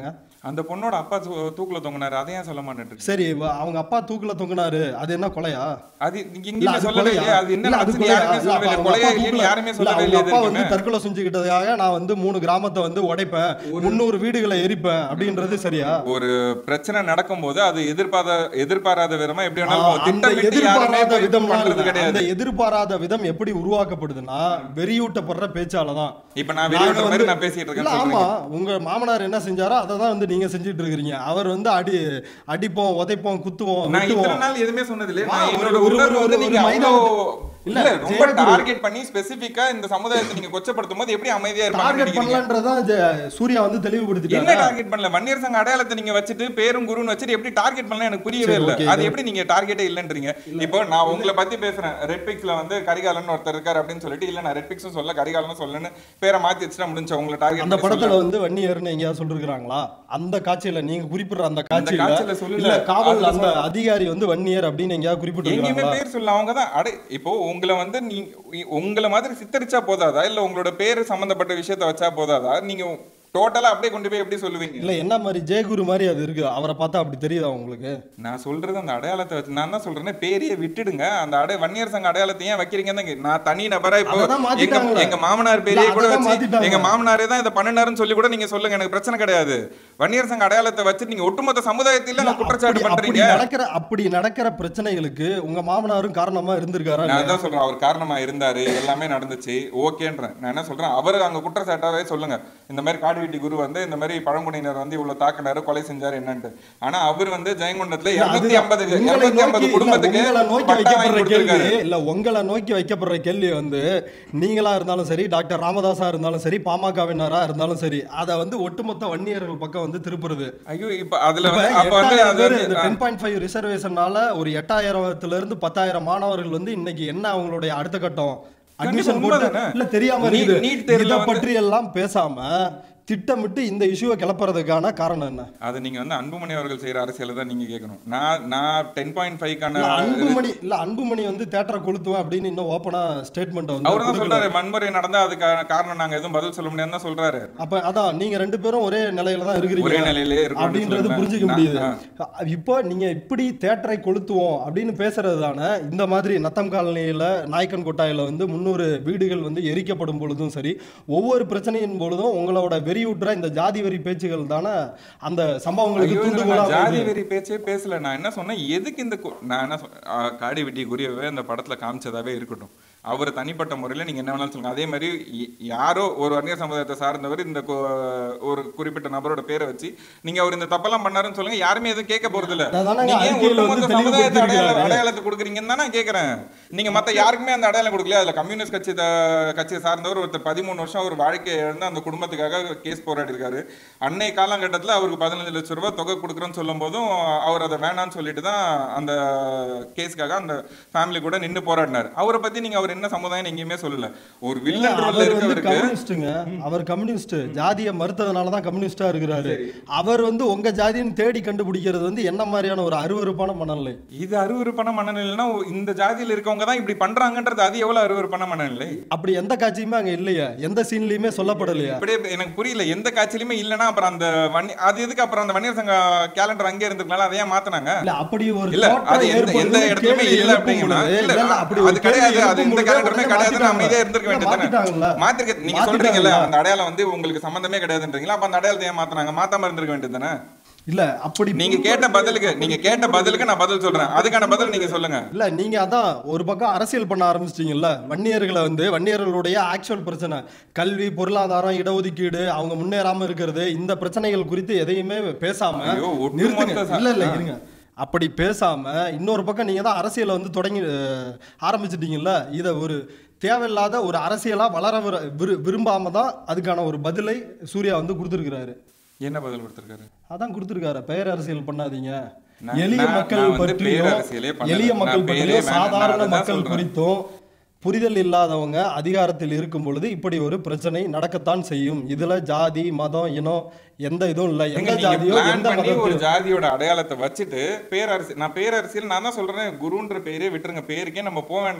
அந்த பொண்ணோட அப்பா தூ- தூக்குல தொங்கினாரு அதை ஏன் சொல்ல மாட்டேன் சரி வ- அவங்க அப்பா தூக்குல தொங்குனாரு அது என்ன கொலையா அது நீங்க இல்ல, எங்கேயுமே அது சொல்லவே கொலையா? இல்லையா அது என்ன இல்ல, அது நடந்துச்சுன்னு கொலையா? யாருமே இல்ல, சொல்லவே அப்ப இல்லை அவங்க கொலையா அப்பா இல்லைன்னு தூக்குல- யாருமே இல்ல, சொல்லவே அவங்க இல்லையா அப்பா இது வந்து வரைக்குமே? தற்கொலை செஞ்சுக்கிட்டதுக்காக நான் வந்து மூணு கிராமத்தை வந்து உடைப்பேன் முந்நூறு வீடுகளை எரிப்பேன் அப்படின்றது சரியா ஒரு பிரச்சனை நடக்கும்போது அது எதிர்பாராத எதிர்பாராத விதமா எப்படி ஆ, வேணாலும் அந்த திட்டமிட்டு யாருமே எதிர்பாராத போய் விதம் பண்றது அந்த கிடையாது எதிர்பாராத விதம் எப்படி உருவாக்கப்படுதுன்னா வெறியூட்டப்படுற பேச்சால தான் இப்ப நான் நாங்க வெளியூர் மாதிரி வந்து- நான் பேசிட்டு இல்ல, இருக்கேன் ஆமா சொல்றீங்க. உங்க மாமனார் என்ன செஞ்சாரோ அதை தான் வந்து நீங்க செஞ்சுட்டு இருக்கிறீங்க அவர் வந்து அடி அடிப்போம் உதைப்போம் குத்துவோம் நான் இத்தனை வெட்டுவோம் நாள் எதுவுமே சொன்னது இல்லையே வா, நான் ஒரு- என்னோட ஒரு- உணர்வு ஒரு- வந்து ஒரு நீங்க மைதா- அவ்வளோ- இல்ல, இல்ல ரொம்ப ஜெயகுரு. டார்கெட் பண்ணி ஸ்பெசிபிக்கா இந்த சமுதாயத்தை நீங்க கொச்சப்படுத்தும் போது எப்படி அமைதியா இருப்பாங்க டார்கெட் பண்ணலன்றதான் ஜெ- சூர்யா வந்து என்ன தெளிவுபடுத்திட்டாங்க டார்கெட் பண்ணல வன்னியர் சங்க அடையாளத்தை நீங்க வச்சுட்டு பேரும் குருன்னு வச்சுட்டு எப்படி டார்கெட் பண்ணல எனக்கு புரியவே சரி, இல்ல okay. அது எப்படி நீங்க டார்கெட்டே இல்லன்றீங்க இப்போ நான் உங்களை பத்தி பேசுறேன் ரெட் பிக்ஸ்ல வந்து கரிகாலன் ஒருத்தர் இருக்காரு அப்படின்னு சொல்லிட்டு இல்ல நான் ரெட் பிக்ஸும் சொல்ல கரிகாலனும் சொல்லன்னு பேரை மாத்தி வச்சுட்டா முடிஞ்ச உங்களை டார்கெட் அந்த படத்துல வந்து வன்னியர்னு எங்கேயாவது சொல்லிருக்காங்களா அந்த காட்சியில நீங்க குறிப்பிடுற அந்த காட்சியில காட்சியில சொல்லல. இல்ல காவல் அதுல அந்த அதிகாரி வந்து வன்னியர் அப்படின்னு எங்கேயாவது எங்கேயுமே குறிப்பிட்டிருக்காங்களா பேர் சொல்ல அவங்க தான் அடை இப்போ உங்களை வந்து நீ உங்களை மாதிரி சித்தரிச்சா போதாதா இல்ல உங்களோட பேரு சம்பந்தப்பட்ட விஷயத்த வச்சா போதாதா நீங்க டோட்டலா அப்படியே கொண்டு போய் எப்படி சொல்லுவீங்க இல்ல என்ன மாதிரி ஜெயகுரு மாதிரி அது இருக்கு அவரை பார்த்தா அப்படி தெரியுதா உங்களுக்கு நான் சொல்றது அந்த அடையாளத்தை வச்சு நான் தான் சொல்றேன் பேரையே விட்டுடுங்க அந்த அடை வன்னியர் சங்க அடையாளத்தை ஏன் வைக்கிறீங்கன்னு தான் கே- நான் தனி நபரா இப்போ அததான் எங்க மாத்திட்டாங்களே. எங்க மாமனார் இல்ல, பேரையே கூட அததான் வச்சு மாத்திட்டாங்க. எங்க மாமனாரே தான் இதை பண்ணினாருன்னு சொல்லி கூட நீங்க சொல்லுங்க எனக்கு பிரச்சனை கிடையாது வன்னியர் சங்க அடையாளத்தை வச்சு நீங்க ஒட்டுமொத்த சமுதாயத்தில இல்ல, குற்றச்சாட்டு அப்படி- அப்படி பண்றீங்க நடக்கிற அப்படி நடக்கிற பிரச்சனைகளுக்கு உங்க மாமனாரும் காரணமா இருந்திருக்காரா நான் தான் சொல்றேன் அவர் காரணமா இருந்தாரு எல்லாமே நடந்துச்சு ஓகேன்றேன் நான் என்ன சொல்றேன் அவர் அங்க குற்றச்சாட்டாவே சொல்லுங்க இந்த மாதிரி காடுவெட்டி குரு வந்து இந்த மாதிரி பழங்குடியினர் வந்து இவ்வளவு தாக்குனாரு கொலை செஞ்சாரு என்னன்ட்டு ஆனா அவர் வந்து ஜெயங்கொண்டத்துல இல்ல, அது இருநூத்தி ஐம்பது உங்களை இருநூத்தி ஐம்பது நோக்கி- குடும்பத்துக்கு இல்ல, உங்களை நோக்கி பட்டா வாங்கி வைக்கப்படுற கேள்வி கொடுத்திருக்காரு. இல்ல உங்களை நோக்கி வைக்கப்படுற கேள்வி வந்து நீங்களா இருந்தாலும் சரி டாக்டர் ராமதாஸா இருந்தாலும் சரி பாமகவினரா இருந்தாலும் சரி அதை வந்து ஒட்டுமொத்த வன்னியர்கள் பக்கம் வந்து திருப்புறது ஐயோ இப்ப அதுல வந்து அப்ப வந்து அது வந்து- டென் பாயிண்ட் ஃபைவ் ரிசர்வேஷனால ஒரு எட்டாயிரத்துல இருந்து பத்தாயிரம் மாணவர்கள் வந்து இன்னைக்கு என்ன அவங்களுடைய அடுத்த கட்டம் அட்மிஷன் போட்டு உண்மைதானே? இல்ல தெரியாம நீ- இருக்குது நீட் தேர்வுல இதை வந்து- பற்றி எல்லாம் பேசாம திட்டமிட்டு இந்த இஷ்யூவை கிளப்புறதுக்கான காரணம் என்ன அது நீங்க வந்து அன்புமணி அவர்கள் செய்யற அரசியலை தான் நீங்க கேட்கணும் நான் நான் டென் பாயிண்ட் ஃபைவ்க்கான இல்ல அன்புமணி இல்ல அன்புமணி வந்து தேட்டரை கொளுத்துவேன் அப்படின்னு இன்னும் ஓப்பனா ஸ்டேட்மெண்ட் வந்து அவர் தான் கொடுக்கல. சொல்றாரு வன்முறை நடந்தா அதுக்கான காரணம் நாங்க எதுவும் பதில் சொல்ல முடியாதுன்னு தான் சொல்றாரு அப்ப அதான் நீங்க ரெண்டு பேரும் ஒரே நிலையில தான் இருக்கிறீங்க ஒரே நிலையிலே இருக்கோம்னு அப்படின்றது சொல்றேன். புரிஞ்சுக்க நான்- முடியுது இப்போ நீங்க இப்படி தேட்டரை கொளுத்துவோம் அப்படின்னு பேசுறது தானே இந்த மாதிரி நத்தம் காலனியில நாயக்கன் கொட்டாயில வந்து முன்னூறு வீடுகள் வந்து எரிக்கப்படும் பொழுதும் சரி ஒவ்வொரு பிரச்சனையின் பொழுதும் உங்களோட வெறியூட்டுற இந்த ஜாதி வெறி பேச்சுகள் தானே அந்த சம்பவங்களுக்கு ஐயோ, இதுல தூண்டுகோலா நான் ஜாதி வருது. வெறி பேச்சே பேசல நான் என்ன சொன்னேன் எதுக்கு இந்த கு- நான் என்ன சொ- ஆ, காடி வெட்டி குறியவே இந்த படத்துல காமிச்சதாவே இருக்கட்டும் அவர் தனிப்பட்ட முறையில நீங்க என்ன வேணாலும் சொல்லுங்க அதே மாதிரி ய- யாரோ ஒரு வன்னியர் சமுதாயத்தை சார்ந்தவர் இந்த கு- ஒரு குறிப்பிட்ட நபரோட பேரை வச்சு நீங்க அவர் இந்த தப்பெல்லாம் பண்ணாருன்னு சொல்லுங்க யாருமே எதுவும் கேட்க போறது இல்ல அதானங்க நீங்க ஏன் அறிக்கையில வந்து ஒட்டுமொத்த சமுதாயத்தை அடையாள தெளிவுபடுத்தியிருக்காரு. அடையாளத்தை கொடுக்குறீங்கன்னு தான் நான் கேட்கறேன் நீங்க மத்த யாருக்குமே அந்த அடையாளம் கொடுக்கல அதுல கம்யூனிஸ்ட் கட்சி த- கட்சியை சார்ந்தவர் ஒருத்தர் பதிமூணு வருஷம் ஒரு வாழ்க்கையை இழந்து அந்த குடும்பத்துக்காக கேஸ் போராடி இருக்காரு அன்னை காலகட்டத்துல அவருக்கு பதினஞ்சு லட்சம் ரூபாய் தொகை கொடுக்குறோன்னு சொல்லும் போதும் அவர் அதை வேணாம்னு சொல்லிட்டு தான் அந்த கேஸ்க்காக அந்த ஃபேமிலி கூட நின்னு போராடினார் அவரை பத்தி நீங்க அவர் என்ன சமுதாயம் எங்கேயுமே சொல்லல ஒரு வில்லன் ரோல்ல அவர் வந்து இருக்கவருக்கு கம்யூனிஸ்டுங்க அவர் கம்யூனிஸ்ட் ஜாதியை மறுத்ததுனால தான் கம்யூனிஸ்டா இருக்கிறாரு அவர் வந்து உங்க ஜாதின்னு தேடி கண்டுபிடிக்கிறது வந்து என்ன மாதிரியான ஒரு அருவருப்பான மனநிலை இது அருவருப்பான மனநிலைன்னா இந்த ஜாதியில இருக்கவங்க தான் இப்படி பண்றாங்கன்றது அது எவ்வளவு அருவருப்பான மனநிலை அப்படி எந்த காட்சியுமே அங்க இல்லையா எந்த சீன்லயுமே சொல்லப்படலையா இப்படியே எனக்கு புரியல எந்த காட்சியிலுமே இல்லைன்னா அப்புறம் அந்த வன்னி அது எதுக்கு அப்புறம் அந்த வன்னியர் சங்க கேலண்டர் அங்கே இருந்துக்கலாம் அதை ஏன் மாத்தினாங்க இல்ல அப்படி ஒரு இல்ல தோற்றம் அது எந்த ஏற்படுது, எந்த இடத்துலயுமே கேள்வி இல்ல எழுப்பும் அப்படிங்கன்னா பொழுது, இல்ல இல்ல, இல்ல, அப்படி ஒரு அது கேள்வி கிடையாது அது எழுப்பும் இந்த பொழுது கேலண்டருமே உடனே கிடையாது மாத்திட்டாங்க. அமைதியா இருந்திருக்க மாத்திட்டாங்கல்ல. வேண்டியது மாத்திருக்க நீங்க மாத்திட்டாங்கல்ல. சொல்றீங்கல்ல அந்த அடையாளம் வந்து உங்களுக்கு சம்பந்தமே கிடையாதுன்றீங்களா அப்ப அந்த அடையாளத்தை ஏன் மாத்தினாங்க மாத்தாம இருந்திருக்க வேண்டியது தானே இல்ல அப்படி நீங்க கேட்ட பதிலுக்கு நீங்க கேட்ட பதிலுக்கு நான் பதில் சொல்றேன் அதுக்கான பதில் நீங்க சொல்லுங்க இல்ல நீங்க அதான் ஒரு பக்கம் அரசியல் பண்ண ஆரம்பிச்சிட்டீங்கல்ல வன்னியர்களை வந்து வன்னியர்களுடைய ஆக்சுவல் பிரச்சனை கல்வி பொருளாதாரம் இடஒதுக்கீடு அவங்க முன்னேறாம இருக்கிறது இந்த பிரச்சனைகள் குறித்து எதையுமே பேசாம ஐயோ, ஒட்டுமொத்த நிறுத்துங்க ச- இல்ல இல்ல இருங்க அப்படி பேசாம இன்னொரு பக்கம் நீங்க தான் அரசியலை வந்து தொடங்கி அஹ், ஆரம்பிச்சிட்டீங்கல்ல இத ஒரு தேவையில்லாத ஒரு அரசியலா வளர விர- விரு- விரும்பாம தான் அதுக்கான ஒரு பதிலை சூர்யா வந்து கொடுத்துருக்கிறாரு என்ன பதில் கொடுத்திருக்காரு அதான் கொடுத்துருக்காரு பெயர் அரசியல் பண்ணாதீங்க நான்- எளிய நான்- மக்கள் நான் வந்து பற்றியும் பேரரசியலே பண்ணல. எளிய மக்கள் நான் பேரே பற்றியும் வேணாம். நான் சாதாரண அதுதான் மக்கள் சொல்றேன். குறித்தும் புரிதல் இல்லாதவங்க அதிகாரத்தில் இருக்கும் பொழுது இப்படி ஒரு பிரச்சனை நடக்கத்தான் செய்யும் இதுல ஜாதி மதம் இனம் எந்த இதுவும் இல்ல ஏங்க, எந்த நீங்க ஜாதியோ plan எந்த பண்ணி ஒரு மதத்தையோ ஜாதியோட அடையாளத்தை வச்சுட்டு பேரரசு நான் பேரரசியல் நான் தான் சொல்றேன் குருன்ற பேரே விட்டுருங்க பேருக்கே நம்ம போக வேண்டாம்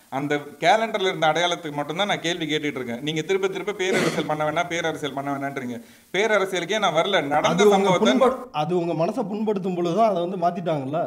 அந்த கேலண்டர்ல இருந்த அடையாளத்துக்கு மட்டும்தான் நான் கேள்வி கேட்டுட்டு இருக்கேன் நீங்க திரும்ப திரும்ப பேரரசியல் பண்ண வேணாம் பேரரசியல் பண்ண வேணான்றீங்க பேரரசியலுக்கே நான் வரல அது நடந்த உங்க சம்பவத்தை புண்படு அது உங்க மனசை புண்படுத்தும் பொழுதுதான் அதை வந்து மாத்திட்டாங்கல்ல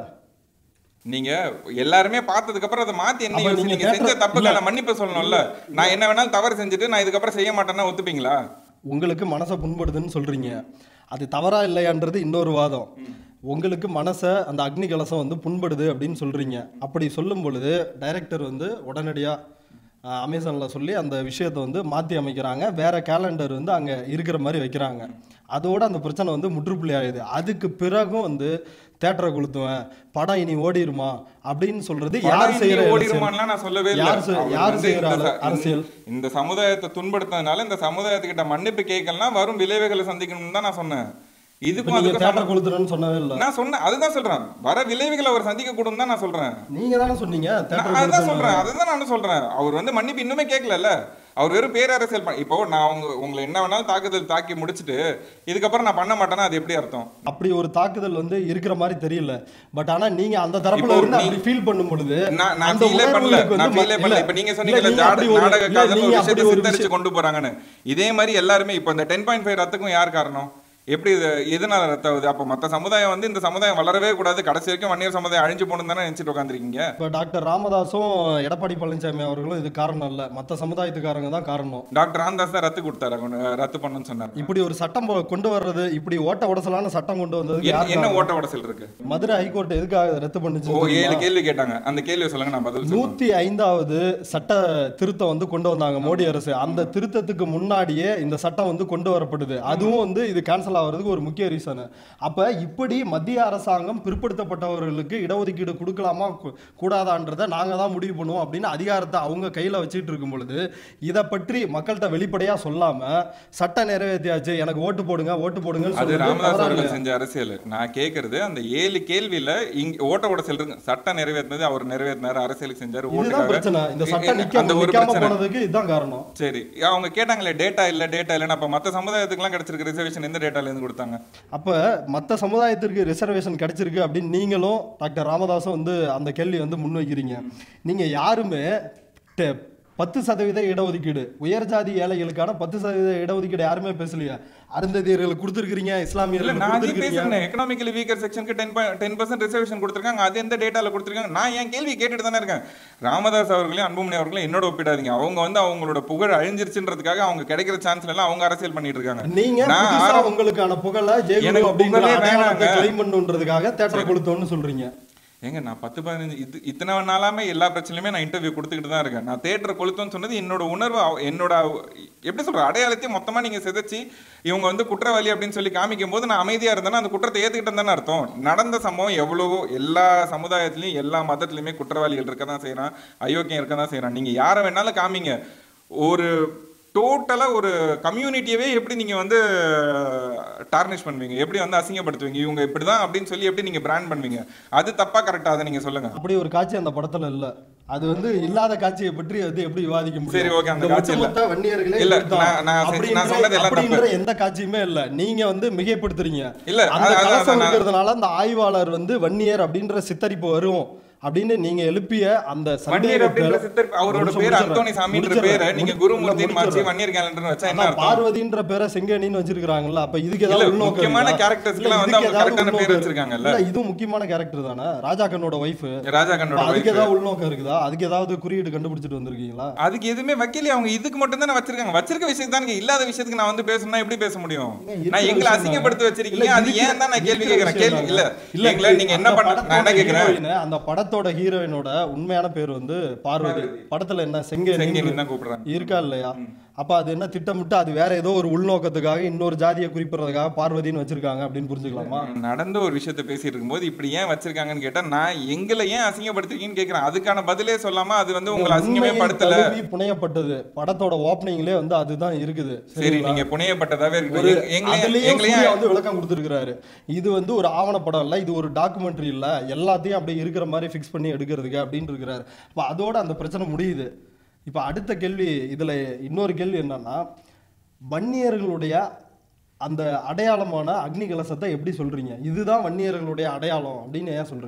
நீங்க எல்லாருமே பார்த்ததுக்கு அப்புறம் அதை மாத்தி என்ன அப்ப யோசிச்சு நீங்க நீங்க செஞ்ச கேட்ட- தப்புக்கான மன்னிப்பு சொல்லணும்ல நான் என்ன வேணாலும் தவறு செஞ்சுட்டு நான் இதுக்கப்புறம் செய்ய மாட்டேன்னா ஒத்துப்பீங்களா உங்களுக்கு மனசை புண்படுதுன்னு சொல்றீங்க அது தவறா இல்லையான்றது இன்னொரு வாதம் உங்களுக்கு மனசை அந்த அக்னி கலசம் வந்து புண்படுது அப்படின்னு சொல்றீங்க அப்படி சொல்லும் பொழுது டைரக்டர் வந்து உடனடியா அஹ், அமேசான்ல சொல்லி அந்த விஷயத்தை வந்து மாத்தி அமைக்கிறாங்க வேற கேலண்டர் வந்து அங்க இருக்கிற மாதிரி வைக்கிறாங்க அதோட அந்த பிரச்சனை வந்து முற்றுப்புள்ளி ஆகுது அதுக்கு பிறகும் வந்து தேட்டரை கொளுத்துவேன் படம் இனி ஓடிருமா அப்படின்னு சொல்றது படம் யார் இனி செய்யற அரசியல்? ஓடிருமான்லாம் நான் சொல்லவே இல்ல. யார் செ- அவர் யார் வந்து செய்யற இந்த ச- அரசியல்? இந்த சமுதாயத்தை துன்படுத்தினதுனால இந்த சமுதாயத்துக்கிட்ட மன்னிப்பு கேட்கலனா வரும் விளைவுகளை சந்திக்கணும்னு தான் நான் சொன்னேன் இப்ப இதுக்கும் நீங்க அதுக்கும் தேட்டரை கொளுத்துறேன்னு சொன்னவே இல்லை நான் சொன்னேன் அதுதான் சொல்றேன் வர விளைவுகளை அவர் சந்திக்க கூடும் தான் நான் சொல்றேன் நீங்க தானே சொன்னீங்க நான் தேட்டரை அதுதான் கொளுத்துறேன்னு. சொல்றேன் அதுதான் நானும் சொல்றேன் அவர் வந்து மன்னிப்பு இன்னுமே கேட்கலல்ல அவர் வெறும் பேரரசியல் பண்ண- இப்போ நான் உங்க உங்களை என்ன வேணாலும் தாக்குதல் தாக்கி முடிச்சிட்டு இதுக்கப்புறம் நான் பண்ண மாட்டேன்னா அது எப்படி அர்த்தம் அப்படி ஒரு தாக்குதல் வந்து இருக்கிற மாதிரி தெரியல பட் ஆனா நீங்க அந்த தரப்புல இப்போ இருந்து நீ- அப்படி ஃபீல் பண்ணும் பொழுது நான் நான் அந்த ஃபீலே பண்ணல உணர்வுகளுக்கு நான் வந்து ஃபீலே ம- பண்ணல இல்ல, இப்போ நீங்க இல்ல, சொன்னீங்கல்ல நீங்க ஜாட- அப்படி ஒரு- நாடக இல்ல, காதல் ஒரு நீங்க விஷயத்தை அப்படி ஒரு சித்தரிச்சு விஷயம் கொண்டு போறாங்கன்னு இதே மாதிரி எல்லாருமே இப்போ இந்த டென் பாயிண்ட் ஃபைவ் ரத்துக்கும் யார் காரணம் எப்படி இது எதனால ரத்தாகுது அப்போ மத்த சமுதாயம் வந்து இந்த சமுதாயம் வளரவே கூடாது கடைசி வரைக்கும் வன்னியர் சமுதாயம் அழிஞ்சு போகணும் தானே நினைச்சிட்டு உட்காந்துருக்கீங்க இப்ப டாக்டர் ராமதாஸும் எடப்பாடி பழனிசாமி அவர்களும் இது காரணம் இல்ல மத்த சமுதாயத்துக்காரங்க தான் காரணம் டாக்டர் ராமதாஸ் தான் ரத்து கொடுத்தாரு கொண்டு- ரத்து பண்ணுன்னு சொன்னாரு இப்படி ஒரு சட்டம் போ- கொண்டு வர்றது இப்படி ஓட்ட உடசலான சட்டம் கொண்டு வந்தது என்ன- என்ன ஓட்ட உடசல் இருக்கு மதுரை ஹைகோர்ட் எதுக்காக ரத்து ஓ பண்ணுச்சு ஏழு கேள்வி கேட்டாங்க அந்த கேள்வியை சொல்லுங்க நான் பதில் சொல்றேன் நூத்தி ஐந்தாவது சட்ட திருத்தம் வந்து கொண்டு வந்தாங்க மோடி அரசு அந்த திருத்தத்துக்கு முன்னாடியே இந்த சட்டம் வந்து கொண்டு வரப்படுது அதுவும் வந்து இது கேன்சல் ஆகிறதுக்கு ஒரு முக்கிய ரீசன் அப்ப இப்படி மத்திய அரசாங்கம் பிற்படுத்தப்பட்டவர்களுக்கு இடஒதுக்கீடு கொடுக்கலாமா கு- கூடாதான்றதை நாங்க தான் முடிவு பண்ணுவோம் அப்படின்னு அதிகாரத்தை அவங்க கையில வச்சுட்டு இருக்கும் பொழுது இதை பற்றி மக்கள்கிட்ட வெளிப்படையா சொல்லாம சட்டம் நிறைவேற்றியாச்சு எனக்கு ஓட்டு போடுங்க ஓட்டு போடுங்கன்னு அது சொல்றது ராமதாஸ் தவறா அவர்கள் இல்லையா? செஞ்ச அரசியல் நான் கேக்குறது அந்த ஏழு கேள்வியில இங்க ஓட்ட உடசல் இருக்கு சட்டம் நிறைவேற்றினது அவர் நிறைவேற்றினாரு அரசியலுக்கு செஞ்சாரு இதுதான் ஓட்டுக்காக பிரச்சனை இந்த சட்டம் அந்த நிக்காம ஒரு நிக்காம பிரச்சனை போனதுக்கு இதுதான் காரணம் சரி அவங்க கேட்டாங்களே டேட்டா இல்ல டேட்டா இல்லைன்னு அப்ப மத்த சமுதாயத்துக்குலாம் கிடைச்சிருக்க ரிசர்வேஷன் எந்த டேட்டால இருந்து கொடுத்தாங்க அப்ப மத்த சமுதாயத்திற்கு ரிசர்வேஷன் கிடைச்சிருக்கு அப்படின்னு நீங்களும் டாக்டர் ராமதாஸும் வந்து அந்த கேள்வி வந்து முன்வைக்கிறீங்க நீங்க யாருமே டெ- பத்து சதவீத இடஒதுக்கீடு உயர் ஜாதி ஏழைகளுக்கான பத்து சதவீத இடஒதுக்கீடு யாருமே பேசலையா அருந்ததியர்களுக்கு கொடுத்துருக்கீங்க இல்ல இஸ்லாமியர்களுக்கு நான் அதே கொடுத்துருக்கீங்க பேசுறேன் எக்கனாமிக்கலி வீக்கர் செக்ஷனுக்கு டென் டென் பர்சன்ட் ரிசர்வேஷன் கொடுத்துருக்காங்க அது எந்த டேட்டால கொடுத்துருக்காங்க நான் என் கேள்வி கேட்டுட்டு தானே இருக்கேன் ராமதாஸ் அவர்களையும் அன்புமணி அவர்களையும் என்னோட ஒப்பிடாதீங்க அவங்க வந்து அவங்களோட புகழ் அழிஞ்சிருச்சுன்றதுக்காக அவங்க கிடைக்கிற சான்ஸ்ல எல்லாம் அவங்க அரசியல் பண்ணிட்டு இருக்காங்க நீங்க நான் புதுசா ஆரம்ப- உங்களுக்கான புகழ ஜெயகுரு எனக்கு அப்படிங்கிற புகழே அடையாளத்தை வேணாங்க. கிளைம் பண்ணுன்றதுக்காக தேட்டரை கொடுத்தோம்னு சொல்றீங்க ஏங்க நான் பத்து பதினஞ்சு இது இத்தனை நாளாமே எல்லா பிரச்சனையுமே நான் இன்டர்வியூ கொடுத்துக்கிட்டு தான் இருக்கேன் நான் தேட்டர் கொளுத்தோன்னு சொன்னது என்னோட உணர்வு அவ- என்னோட எப்படி சொல்ற அடையாளத்தையும் மொத்தமா நீங்க சிதைச்சு இவங்க வந்து குற்றவாளி அப்படின்னு சொல்லி காமிக்கும் போது நான் அமைதியா இருந்தேன்னா அந்த குற்றத்தை ஏத்துக்கிட்டேன் தானே அர்த்தம் நடந்த சம்பவம் எவ்வளவோ எல்லா சமுதாயத்திலயும் எல்லா மதத்திலயுமே குற்றவாளிகள் இருக்க தான் செய்யறான் அயோக்கியம் இருக்க தான் செய்யறான் நீங்க யாரை வேணாலும் காமிங்க ஒரு டோட்டலா ஒரு கம்யூனிட்டியவே எப்படி நீங்க வந்து டார்னிஷ் பண்ணுவீங்க எப்படி வந்து அசிங்கப்படுத்துவீங்க இவங்க இப்படிதான் அப்படின்னு சொல்லி எப்படி நீங்க பிராண்ட் பண்ணுவீங்க அது தப்பா கரெக்டா அதை நீங்க சொல்லுங்க அப்படி ஒரு காட்சி அந்த படத்துல இல்ல அது வந்து இல்லாத காட்சியை பற்றி வந்து எப்படி விவாதிக்க முடியும் சரி, okay, அந்த இந்த காட்சி இல்ல. ஒட்டுமொத்த வன்னியர்களே இல்ல, இப்படித்தான். நான்- நான் செஞ்ச- அப்படின்ற- நான் சொன்னது எல்லாம் அப்படின்ற எந்த காட்சியுமே இல்ல நீங்க வந்து மிகைப்படுத்துறீங்க இல்ல, அந்த அது- அது- கலசம் அது- இருக்கிறதுனால அந்த ஆய்வாளர் வந்து வன்னியர் அப்படின்ற சித்தரிப்பு வரும் அப்படின்னு நீங்க எழுப்பிய அந்த வன்னியர் அப்படின்ற சந்தேகத்தை- சித்தர் அவரோட ஒரு நிமிஷம் பேர் முடிச்சிடுறேன். அந்தோணி சாமின்ற முடிச்சிடுறேன். பேரை நீங்க முடி- குருமூர்த்தின்னு இல்ல, மாற்றி முடிச்சிடுறேன். வன்னியர் கேலண்டர்னு வச்சா என்ன அதான் அர்த்தம் பார்வதின்ற பேரை செங்கனின்னு வச்சிருக்காங்கல்ல அப்ப இதுக்கு இல்ல, ஏதாவது உள்நோக்கம் முக்கியமான இருக்கா? charactersக்குலாம் இல்ல, வந்து இதுக்கு அவங்க ஏதாவது correct ஆன பேர் உள்நோக்கம் வச்சிருக்காங்கல்ல? இல்ல, இதுவும் முக்கியமான கேரக்டர் தானே ராஜா கண்ணோட ஒய்ஃப் ராஜா கண்ணோட அதுக்கு wife. ஏதாவது உள்நோக்கம் இருக்குதா அதுக்கு ஏதாவது குறியீடு கண்டுபிடிச்சிட்டு வந்திருக்கீங்களா அதுக்கு எதுவுமே வைக்கலையே அவங்க இதுக்கு மட்டும் தானே வச்சிருக்காங்க வச்சிருக்க விஷயத்துக்கு தான் இல்லாத விஷயத்துக்கு நான் வந்து பேசணும்னா எப்படி பேச முடியும் இருக்கிற நான் எங்களை விஷயம் அசிங்கப்படுத்தி தான். வச்சிருக்கீங்க இல்ல, அது இருக்கிற- ஏன் தான் நான் கேள்வி இருக்கிற கேட்கறேன் கேள்வி விஷயம் இல்ல தான். இல்ல இல்ல நீங்க என்ன அந்த பண்ண நான் என்ன படத்தோட கேக்குறேன் heroine, அந்த படத்தோட ஹீரோயினோட உண்மையான பேர் வந்து பார்வதி படத்துல என்ன செங்கேனி செங்கேனி தான் கூப்பிடுறாங்க இருக்கா இல்லையா அப்ப அது என்ன திட்டமிட்டு அது வேற ஏதோ ஒரு உள்நோக்கத்துக்காக இன்னொரு ஜாதியை குறிப்பிடுறதுக்காக பார்வதின்னு வச்சிருக்காங்க அப்படின்னு புரிஞ்சுக்கலாமா நடந்த ஒரு விஷயத்த பேசிட்டு இருக்கும்போது இப்படி ஏன் வச்சிருக்காங்கன்னு கேட்டா நான் எங்களை ஏன் அசிங்கப்படுத்திருக்கீங்கன்னு கேக்குறேன் அதுக்கான பதிலே சொல்லாம அது வந்து உங்களை அசிங்கமே உண்மையை படுத்தல தழுவி புனையப்பட்டது படத்தோட ஓப்பனிங்லேயே வந்து அதுதான் இருக்குது சரி நீங்க புனையப்பட்டதாவே ஒரு இருக்கு எங்களையும் அதுலயும் எங்களையும் சூர்யா வந்து விளக்கம் கொடுத்துருக்காரு இது வந்து ஒரு ஆவணப்படம் இல்ல இது ஒரு டாக்குமெண்ட்ரி இல்ல எல்லாத்தையும் அப்படியே இருக்கிற மாதிரி ஃபிக்ஸ் பண்ணி எடுக்கிறதுக்கு அப்படின்னு இருக்கிறாரு அப்ப அதோட அந்த பிரச்சனை முடியுது இப்ப அடுத்த கேள்வி இதுல இன்னொரு கேள்வி என்னன்னா வன்னியர்களுடைய அந்த அடையாளமான அக்னி கலசத்தை எப்படி சொல்றீங்க இதுதான் வன்னியர்களுடைய அடையாளம் அப்படின்னு ஏன் சொல்றீங்க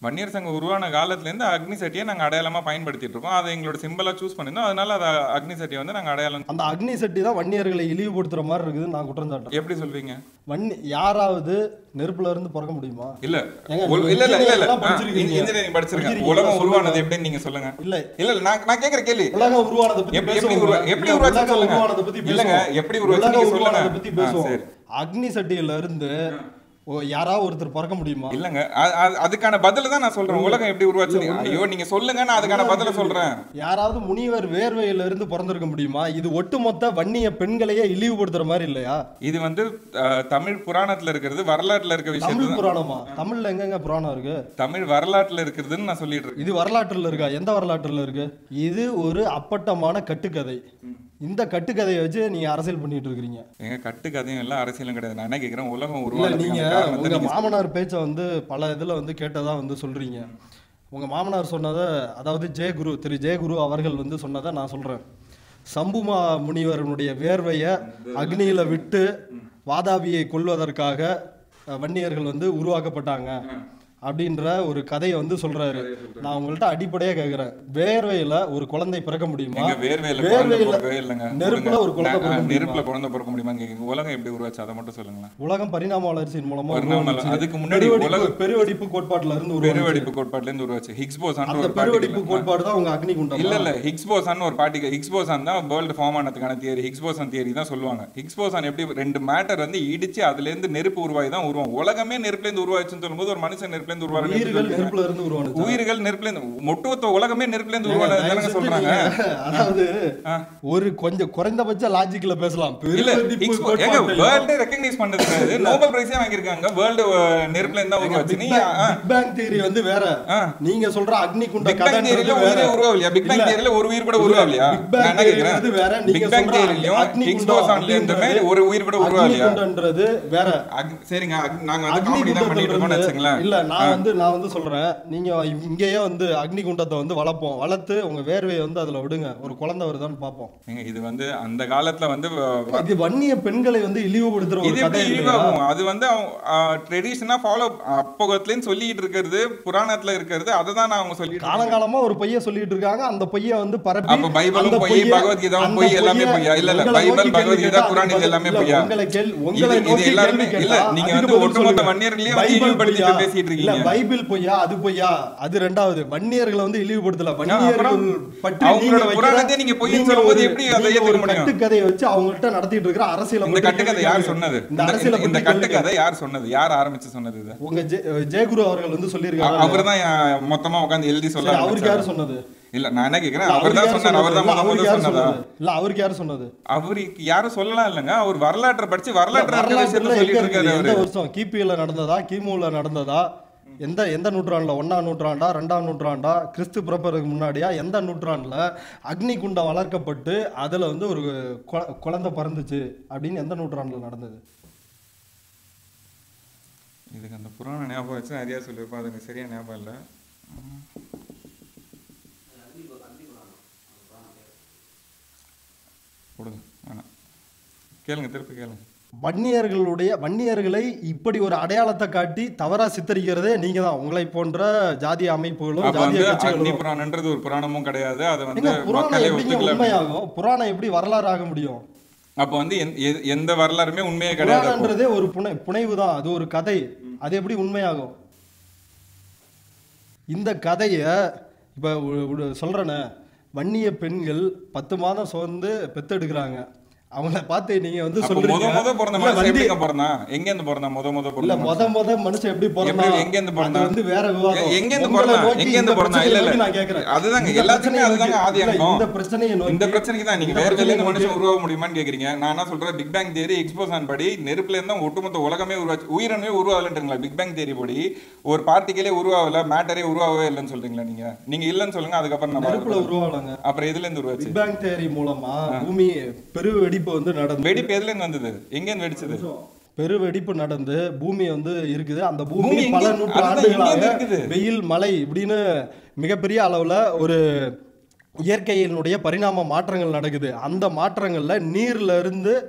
வன்னியர் சங்கம் உருவான காலத்துல இருந்து அக்னி சட்டியை நாங்க அடையாளமா பயன்படுத்திட்டு இருக்கோம் அதை எங்களோட சிம்பிளா சூஸ் பண்ணிருந்தோம் அதனால அதை அக்னி சட்டியை வந்து நாங்க அடையாளம் அந்த அக்னி சட்டி தான் வன்னியர்களை இழிவுபடுத்துற மாதிரி இருக்குதுன்னு நான் குற்றம் சாட்டுறேன் எப்படி சொல்வீங்க வன்னி யாராவது நெருப்புல இருந்து பிறக்க முடியுமா இல்ல ஏங்க, ஒரு- நீங்க இல்ல இல்ல இல்ல இல்ல engineering படிச்சிருக்கீங்க. இன்ஜினியரிங் படிச்சிருக்கேன் படிச்சிருக்கீங்க, உலகம் சொல்லுங்க. உருவானது எப்படின்னு நீங்க சொல்லுங்க இல்ல இல்ல இல்ல நான் நான் கேக்குற கேள்வி உலகம் உருவானதை பத்தி எப்படி- எப்படி பேசுவோம் உருவா- எப்படி இல்ல, உருவாச்சுன்னு உலகம் சொல்லுங்க. உருவானதை பத்தி இல்லங்க, பேசுவோம். எப்படி உருவாச்சுன்னு உலகம் நீங்க சொல்லுங்க. உருவானதை பத்தி ஆ, பேசுவோம் சரி. அக்னி சட்டியில இருந்து ஓ, யாராவது ஒருத்தர் பிறக்க முடியுமா இல்லங்க அ- அ- அதுக்கான பதில தான் நான் சொல்றேன் உலகம் எப்படி உருவாச்சு ஐயோ நீங்க சொல்லுங்க நான் அதுக்கான பதில சொல்றேன் யாராவது முனிவர் வேர்வையில இருந்து பிறந்திருக்க முடியுமா இது ஒட்டுமொத்த வன்னிய பெண்களையே இழிவுபடுத்துற மாதிரி இல்லையா இது வந்து அஹ், தமிழ் புராணத்துல இருக்கிறது வரலாற்றுல இருக்க விஷயத்தை தமிழ் தான் புராணமா தமிழ்ல எங்கெங்க புராணம் இருக்கு தமிழ் வரலாற்றுல இருக்கிறதுன்னு நான் சொல்லிட்டு இருக்கேன் இது வரலாற்றுல இருக்கா எந்த வரலாற்றுல இருக்கு இது ஒரு அப்பட்டமான கட்டுக்கதை இந்த கட்டுக்கதையை வச்சு நீங்க அரசியல் பண்ணிட்டு இருக்கிறீங்க எங்க கட்டு கதையும் இல்ல அரசியலும் கிடையாது நான் என்ன கேக்குறேன் உலகம் இல்ல நீங்க உருவானதுக்கான காரணத்தை உங்க நீங்க மாமனார் பேச்சை வந்து பல இதுல வந்து கேட்டதா வந்து சொல்றீங்க உங்க மாமனார் சொன்னதை அதாவது ஜெயகுரு திரு ஜெயகுரு அவர்கள் வந்து சொன்னதை நான் சொல்றேன் சம்புமா முனிவரனுடைய வேர்வையை அக்னியில விட்டு வாதாபியை கொல்வதற்காக அஹ், வன்னியர்கள் வந்து உருவாக்கப்பட்டாங்க அப்படின்ற ஒரு கதையை வந்து சொல்றாரு நான் உங்கள்ட்ட அடிப்படையா கேக்குறேன் வேர்வையில ஒரு குழந்தை பிறக்க முடியுமா எங்க வேர்வையில குழந்தை வேர்வையில பிறக்கவே இல்லைங்க நெருப்புல ஒரு குழந்தை நான், பிறக்க அஹ், முடியுமா? நெருப்புல குழந்தை பிறக்க முடியுமான்னு கேக்குறீங்க உலகம் எப்படி உருவாச்சு அதை மட்டும் சொல்லுங்களேன் உலகம் பரிணாம வளர்ச்சியின் மூலமா பரிணாம உருவானுச்சு. அதுக்கு முன்னாடி பெருவெடிப்பு- உலகம் பெருவெடிப்பு கோட்பாட்டுல இருந்து உருவானுச்சு. பெருவெடிப்பு கோட்பாட்டுல இருந்து உருவாச்சு ஹிக்ஸ் போசான் அந்த ஒரு பெருவெடிப்பு பார்ட்டிகல் கோட்பாடு தான் உங்க அக்னி குண்டம் இல்ல இல்ல ஹிக்ஸ் போசான் ஒரு பார்ட்டிகல் ஹிக்ஸ் போசான் தான் வேர்ல்டு ஃபார்ம் ஆனதுக்கான தியரி ஹிக்ஸ் போசான் தியரி தான் சொல்லுவாங்க ஹிக்ஸ் போசான் எப்படி ரெண்டு மேட்டர் வந்து இடிச்சு அதுல இருந்து நெருப்பு உருவாகி தான் உருவாகும் உலகமே நெருப்புல இருந்து உருவாச்சுன்னு சொல்லும்போது ஒரு மனுஷன் நெருப்புல இருந்து உயிர்கள் உருவாங்க நெருப்புல இருந்து உருவானுச்சு உயிர்கள் நெருப்புல இருந்து ஒட்டுமொத்த உலகமே நெருப்புல இருந்து உருவானது தயவு செஞ்சு சொல்றாங்க நீங்க, அதாவது ஆ. ஒரு கொஞ்சம் குறைந்தபட்ச லாஜிக்ல பேசலாம் இல்ல பெருவெடிப்பு ஹிக்ஸ் போ- ஏங்க கோட்பாட்டையும் வேர்ல்டே ரெக்கக்னைஸ் பண்ணது கிடையாது நோபல் பிரைஸே வாங்கியிருக்காங்க வேர்ல்டு நெருப்புல இருந்தா உருவாச்சு பிக் நீங்க பேங் பிக் பேங் தியரி வந்து வேற ஆ. நீங்க சொல்ற அக்னி குண்ட பிக் பேங் கதைன்றது தியரியில வேற உயிரே உருவாகலையா பிக் பேங் இல்ல. தியரியில ஒரு உயிர் கூட இல்ல, உருவாகலையா Big Bang நான் என்ன theory கேக்குறேன் வந்து வேற, நீங்க பிக் பேங் சொல்ற தியரியிலும் அக்னி ஹிக்ஸ் குண்டம் போசான்ல இருந்துமே அப்படின்றது ஒரு உயிர் கூட அக்னி உருவாகலையா குண்டன்றது வேற அக்- சரிங்க அக்- நாங்க வந்து அக்னி காமெடி தான் பண்ணிட்டு இருக்கோம்னு குண்டன்றது வச்சுங்களேன் இல்ல நான் வந்து நான் வந்து சொல்றேன் நீங்க இங்கேயே வந்து அக்னி குண்டத்தை வந்து வளர்ப்போம் வளர்த்து உங்க வேர்வையை வந்து அதுல விடுங்க ஒரு குழந்தை வருதான்னு பார்ப்போம் ஏங்க, இது வந்து அந்த காலத்துல வந்து வ- இது வன்னிய பெண்களை வந்து இழிவுபடுத்துற ஒரு இது கதை எப்படி இல்லையா? இழிவாகும் அது வந்து ட்ரெடிஷனா ஃபாலோ அப்போகத்துலேருந்து சொல்லிட்டு இருக்கிறது புராணத்துல இருக்கிறது அதை தான் நான் அவங்க சொல்லிட்டு இருக்கேன். காலங்காலமா ஒரு பைய சொல்லிட்டு இருக்காங்க அந்த பைய வந்து பரப்பி அப்ப பைபிளும் அந்த பொய், பொய்ய- பகவத்கீதாவும் அந்த பொய், எல்லாமே பொய்ய பொய்யா? இல்ல, இல்ல, உங்களை பைபிள், நோக்கி கேள்வி பகவத்கீதா, கேட்டா குரான் இது அதுக்கு எல்லாமே பதில் பொய்யா? உங்களை கேள்- இது- உங்களை இது நோக்கி எல்லாருமே- கேள்வி இல்ல, கேட்டா நீங்க அதுக்கு வந்து பதில் ஒட்டுமொத்த சொல்லுங்க. வன்னியர்களையும் வந்து பைபிள் இழிவுபடுத்திட்டு பொய்யா? பேசிட்டு இல்ல, இருக்கீங்க. பைபிள் பொய்யா அது பொய்யா அது ரெண்டாவது வன்னியர்களை வந்து இழிவுபடுத்தல வன்னியர்கள் அப்புறம் பற்றி அவங்களோட நீங்க வைக்கிற- புராணத்தை நீங்க பொய்ன்னு நீங்க சொல்லும்போது ஒரு- எப்படி அதை நீங்க ஏத்துக்க ஒரு முடியும்? கட்டுக்கதையை வச்சு அவங்கள்ட்ட நடத்திட்டு இருக்கிற அரசியலை இந்த பத்தி கட்டுக்கதை கேள்வி யார் கேளுங்க. சொன்னது இந்த இந்த- அரசியலை இந்த பத்தி கேளுங்க. கட்டுக்கதை யார் சொன்னது யார் ஆரம்பிச்சு சொன்னது இது உங்க ஜெ- ஜெயகுரு அவர்கள் வந்து சொல்லியிருக்காரு அவர் தான் மொத்தமா உட்காந்து எழுதி சொல்ல சரி, அவருக்கு யாரு ஆரம்பிச்சாரு. சொன்னது இல்ல நான் என்ன கேக்குறேன் இல்ல, அவர் அவருக்கு தான் யாரு சொன்னார் அவர் தான் சொன்னது? முத அவருக்கு முத யாரு சொன்னதா சொன்னது? இல்ல அவருக்கு யாரு சொன்னது அவருக்கு யாரும் சொல்லலாம் இல்லைங்க அவர் வரலாற்றை படிச்சு வரலாற்று இருக்கிற வரலாற்றுல விஷயத்த எங்க சொல்லிட்டு இருக்குது? இருக்காரு எந்த அவரு வருஷம் கிபியில நடந்ததா கிமுல நடந்ததா எந்த எந்த நூற்றாண்டுல ஒண்ணாம் நூற்றாண்டா ரெண்டாம் நூற்றாண்டா கிறிஸ்து பிறப்பதற்கு முன்னாடியா எந்த நூற்றாண்டுல அக்னி குண்டம் வளர்க்கப்பட்டு அதுல வந்து ஒரு குழ- குழந்தை பிறந்துச்சு அப்படின்னு எந்த நூற்றாண்டுல நடந்தது இதுக்கு அந்த புராண ஞாபகம் வச்சு நிறைய சொல்லியிருப்போம் அது எனக்கு சரியா ஞாபகம் இல்லை கொடுங்க வேணாம் கேளுங்க திருப்பி கேளுங்க வன்னியர்களுடைய வன்னியர்களை இப்படி ஒரு அடையாளத்தை காட்டி தவறா சித்தரிக்கிறதே நீங்க தான் உங்களை போன்ற ஜாதிய அமைப்புகளும் அப்ப ஜாதிய வந்து அக்னி கட்சிகளும் புராணன்றது ஒரு புராணமும் கிடையாது அதை வந்து எங்க புராணம் மக்களே எப்படிங்க ஒத்துக்கல உண்மையாகும் புராணம் எப்படி வரலாறு ஆக முடியும் அப்ப வந்து எந்த- எ- எந்த வரலாறுமே உண்மையே கிடையாது அப்போ. புராணன்றதே ஒரு புனை புனைவு தான் அது ஒரு கதை அது எப்படி உண்மையாகும் இந்த கதையை இப்போ சொல்கிறேனே வன்னிய பெண்கள் பத்து மாதம் சுமந்து பெத்தெடுக்கிறாங்க அவங்கள பார்த்து நீங்க வந்து அப்ப முத சொல்றீங்க முத பிறந்த இல்ல, மனுஷன் வண்டி- எப்படிங்க பிறந்தான் எங்க இருந்து பிறந்தான் முத முத இல்ல பிறந்த மொத மொத மனுஷன் எப்படி பிறந்தா எப்படி- எங்க இருந்து பிறந்தான்? அது வந்து வேற விவாதம் எ- எங்க இருந்து உங்களை பிறந்தான்? நோக்கி எங்க இருந்து இந்த பிறந்தான்? இல்ல, பிரச்சனையை இல்ல. நோக்கி நான் கேட்கிறேன். அதுதாங்க, இந்த எல்லாத்துக்குமே பிரச்சனையை அதுதாங்க நோக்கி- ஆதி இல்ல, அங்கம். இந்த பிரச்சனையை நோக்கி இந்த பிரச்சனைக்கு தான் நீங்க இந்த வேற வெளியில பிரச்சனையை மனுஷன் நோக்கி- உருவாக முடியுமான்னு கேக்குறீங்க நான் என்ன சொல்றேன் பிக் பேங் தியரி எக்ஸ்போசான் படி நெருப்புல இருந்தா ஒட்டுமொத்த உலகமே உருவாச்சு உயிரினமே உருவாகலன்றீங்களா பிக் பேங் தியரி படி ஒரு பார்ட்டிகளே உருவாகல மேட்டரே உருவாகவே இல்லைன்னு சொல்றீங்களா நீங்க நீங்க இல்லைன்னு சொல்லுங்க அதுக்கப்புறம் நம்ம நெருப்புல உருவானாங்க அப்புறம் எதுல இருந்து உருவாச்சு பிக் பேங் தியரி மூலமா பூமி பெரு வெடிப்பு வந்து நடந்து வெடிப்பு எதுல இருந்து வந்தது எங்க இருந்து வெடிச்சது பெரு வெடிப்பு நடந்து பூமி வந்து இருக்குது அந்த பூமி பூமி எங்க- பல அதுதான் நூற்று எங்க ஆண்டுகளாக இருக்குது? வெயில் மழை இப்படின்னு மிகப்பெரிய அளவுல ஒரு இயற்கையினுடைய பரிணாம மாற்றங்கள் நடக்குது அந்த மாற்றங்கள்ல நீர்ல இருந்து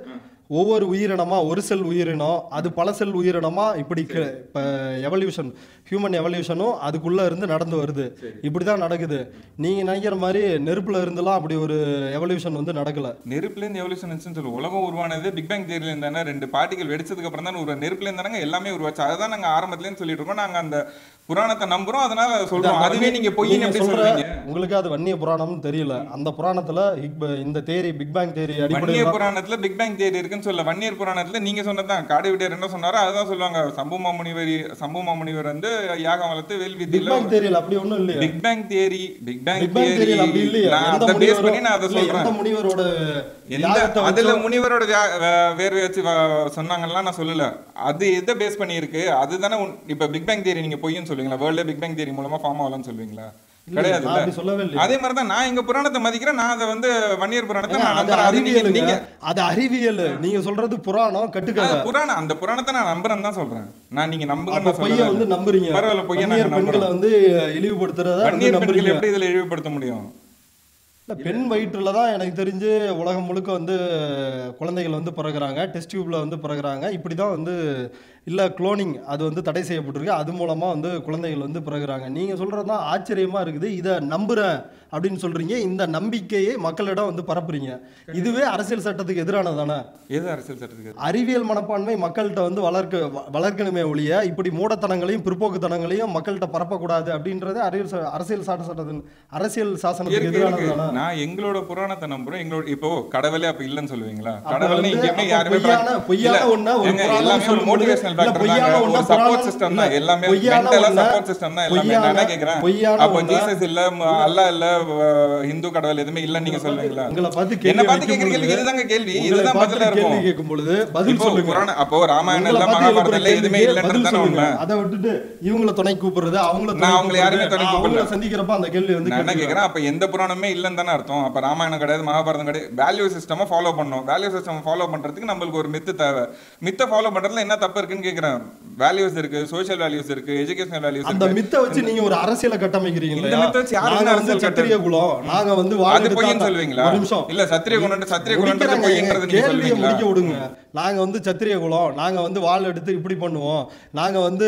ஒவ்வொரு உயிரினமா ஒரு செல் உயிரினம் அது பல செல் உயிரினமா இப்படி க- இப்ப எவல்யூஷன் ஹியூமன் எவல்யூஷனும் அதுக்குள்ள இருந்து நடந்து வருது இப்படி தான் நடக்குது நீங்க நினைக்கிற மாதிரி நெருப்புல இருந்தெல்லாம் அப்படி ஒரு எவல்யூஷன் வந்து நடக்கல நெருப்புல இருந்து எவல்யூஷன் இருந்துச்சுன்னு சொல்லுவோம் உலகம் உருவானது பிக் பேங் தியரில இருந்தானே ரெண்டு பார்ட்டிகள் வெடிச்சதுக்கு அப்புறம் தான் ஒரு நெருப்புல இருந்தாங்க எல்லாமே உருவாச்சு அதுதான் நாங்க ஆரம்பத்துல இருந்து சொல்லிட்டு இருக்கோம் நாங்க அந்த புராணத்தை நம்புறோம் அதனால சொல்றோம் அதுவே நீங்க பொய்ன்னு நீங்க எப்படி சொல்ற சொல்றீங்க உங்களுக்கு அது வன்னிய புராணம்னு தெரியல அந்த புராணத்துல ஹிக்- இந்த தேரி பிக் பேங் தேரி வன்னியர் அடிப்படையில் புராணத்துல பிக் பேங் தியரி இருக்குன்னு சொல்ல வன்னியர் புராணத்துல நீங்க சொன்னதுதான் காடு விடையர் என்ன சொன்னாரோ அதுதான் சொல்லுவாங்க சம்புமா முனிவர் சம்புமா முனிவர் வந்து யாகம் வளர்த்து வேல் பிக் வித்தியில பேங் தேரியில் அப்படி ஒண்ணும் இல்லையா big bang theory big bang big bang theory தேரியில் அப்படி இல்லையா நான் எந்த அதை பேஸ் முனிவரோ பண்ணி நான் அதை இல்ல, சொல்றேன் எந்த முனிவரோட எந்த யாகத்தை அதுல வச்சோ- முனிவரோட வியா- வே- வேர்வை வச்சு வ- சொன்னாங்கலாம் நான் சொல்லல அது எதை பேஸ் பண்ணி இருக்கு அதுதானே உன்- இப்ப பிக் பேங் தியரி நீங்க பொய்ன்னு சொல்லுவீங்களா வேர்ல்ட்ல பிக் பேங் தியரி மூலமா ஃபார்ம் ஆகலாம்னு சொல்லுவீங்களா கிடையாது நான் அப்படி சொல்லவே இல்லையா அதே மாதிரி தான் நான் எங்க புராணத்தை மதிக்கிறேன் நான் அதை வந்து வன்னியர் புராணத்தை ஏங்க, நான் அது நம்புறேன் அது நீங்க அறிவியலுங்க நீங்க அது அறிவியல் நீங்க சொல்றது புராணம் கட்டுக்கதை அது புராணம் அந்த புராணத்தை நான் நம்புறேன்னு தான் சொல்றேன் நான் நீங்க அப்ப நம்புங்கன்னு பொய்ய சொல்றேன் வந்து நம்புறீங்க பரவாயில்ல, பொய்யை வன்னியர் நாங்க பெண்களை நம்புறோம். வந்து இழிவுபடுத்துறத வந்து வன்னியர் பெண்கள் நம்புறீங்க எப்படி இதுல இழிவுபடுத்த முடியும் இல்ல, பெண் வயிற்றுல தான் எனக்கு தெரிஞ்சு உலகம் முழுக்க வந்து குழந்தைகள் வந்து பிறகுறாங்க டெஸ்ட் டியூப்ல வந்து பிறகுறாங்க இப்படி தான் வந்து இல்ல குளோனிங் அது வந்து தடை செய்யப்பட்டிருக்கு அது மூலமா வந்து குழந்தைகள் வந்து பிறகுறாங்க நீங்க சொல்றது தான் ஆச்சரியமா இருக்குது இதை நம்புறேன் அப்படின்னு சொல்றீங்க இந்த நம்பிக்கையை மக்களிடம் வந்து பரப்புறீங்க இதுவே அரசியல் சட்டத்துக்கு எதிரானது தானே எது அரசியல் சட்டத்துக்கு அறிவியல் மனப்பான்மை மக்கள்கிட்ட வந்து வளர்க்க வ- வளர்க்கணுமே ஒழிய இப்படி மூடத்தனங்களையும் பிற்போக்குத்தனங்களையும் மக்கள்கிட்ட பரப்பக்கூடாது அப்படின்றது அறிவியல் ச- அரசியல் சாட்ட சட்டத்தின் அரசியல் சாசனத்துக்கு இருக்கு, எதிரானது இருக்கு. தானே நான் எங்களோட புராணத்தை நம்புறோம் எங்களோட இப்போ கடவுளே அப்ப இல்லன்னு சொல்லுவீங்களா அப்ப கடவுள்னு வந்து எங்கேயுமே அப்ப யாருமே பொய்யான- pra- பொய்யான இல்ல, ஒண்ண ஒரு ஏங்க, புராணம் எல்லாமே ஒரு சொல்லும்போது- motivational இல்ல, factor பொய்யான தாங்க. ஒண்ண ஒரு support புராணம் system இல்ல, தான். எல்லாமே பொய்யான mental ஆ ஒண்ண- support system தான் எல்லாமே. நான் பொய்யான- என்ன கேக்குறேன்? பொய்யான அப்ப ஒண்ண- ஜீசஸ் இல்ல, ம- அல்லாஹ் இல்ல, வ- ஹிந்து கடவுள் எதுவுமே இல்லன்னு நீங்க சொல்லுவீங்களா உங்களை பார்த்து என்ன கேள்வி பார்த்து கேட்கும் கேக்குற கேள்வி பொழுது- இதுதாங்க கேள்வி உங்களை இதுதான் பார்த்து பதிலா கேள்வி இருக்கும் கேட்கும் பொழுது பதில் இப்போ சொல்லுங்க புராணம் அப்போ ராமாயணம் உங்களை இல்ல பார்த்து எழுப்புற மகாபாரதம் இல்ல எதுவுமே கேள்விக்கு இல்லைன்றது பதில் தானே சொல்லுங்க. உண்மை அதை விட்டுட்டு இவங்கள துணை கூப்பிடுறது அவங்கள துணை நான் அவங்களை யாருமே கூப்பிடுறது, துணை அவங்கள கூப்பிடல. சந்திக்கிறப்ப அந்த கேள்வி வந்து நான் என்ன கேட்குறேன். கேக்குறேன் அப்ப எந்த புராணமே இல்லைன்னு தானே அர்த்தம் அப்ப ராமாயணம் கிடையாது மகாபாரதம் கிடையாது வேல்யூ சிஸ்டமை ஃபாலோ பண்ணணும் வேல்யூ சிஸ்டம் ஃபாலோ பண்றதுக்கு நம்மளுக்கு ஒரு மித்து தேவை மித்தை ஃபாலோ பண்றதுல என்ன தப்பு இருக்குன்னு கேக்குறேன் வேல்யூஸ் இருக்கு சோஷியல் வேல்யூஸ் இருக்கு எஜுகேஷனல் வேல்யூஸ் அந்த இருக்கு மித்தை வச்சு நீங்க ஒரு அரசியலை கட்டமைக்கிறீங்க இந்த இல்லையா? மித்தை வச்சு யாரு நாங்க வந்து வந்து அரசியல் சத்திரிய குலம் நாங்க வந்து வாழ அது பொய்ன்னு எடுத்தா- சொல்லுவீங்களா ஒரு நிமிஷம் இல்ல சத்திரிய குணம் சத்திரிய குணம்ன்றது முடிக்கிறாங்க. பொய்ன்றது நீங்க கேள்வியை சொல்லுவீங்களா முடிக்க விடுங்க நாங்க வந்து சத்திரிய குலம் நாங்க வந்து வாள் எடுத்து இப்படி பண்ணுவோம் நாங்க வந்து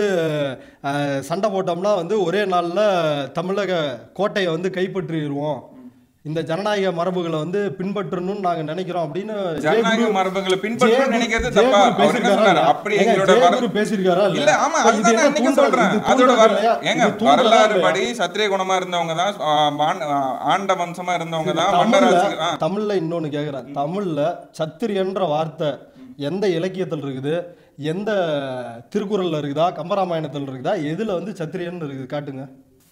அஹ், சண்டை போட்டோம்னா வந்து ஒரே நாள்ல தமிழக கோட்டையை வந்து கைப்பற்றிடுவோம் இந்த ஜனநாயக மரபுகளை வந்து பின்பற்றணும்னு நாங்க நினைக்கிறோம் அப்படின்னு ஜனநாயக ஜெயகுரு- மரபுகளை பின்பற்றணும்னு ஜெயகுரு- நினைக்கிறது ஜெயகுரு தப்பா அவர் என்ன பேசியிருக்காரா சொன்னாரு இல்லையா? அப்படி ஏங்க, எங்களோட வர- ஜெயகுரு பேசியிருக்காரா இல்லையா? இல்ல ஆமா அப்ப இது அதுதான் என்ன நான் இன்னைக்கும் தூண்டுதல்? சொல்றேன் இது அதோட தூண்டுதல் வர- இல்லையா? ஏங்க இது தூண்டுதலா வரலாறு இல்லையா? படி சத்திரிய குணமா இருந்தவங்க தான் ஆ, ஆண்- ஆ, ஆண்ட வம்சமா இருந்தவங்க தான் தமிழ்ல மன்னராட்சி ஆ. தமிழ்ல இன்னொன்னு கேக்குறேன் தமிழ்ல சத்திரியன்ற வார்த்தை எந்த இலக்கியத்தில் இருக்குது எந்த திருக்குறள்ல இருக்குதா கம்பராமாயணத்தில் இருக்குதா எதுல வந்து சத்திரியன் இருக்குது காட்டுங்க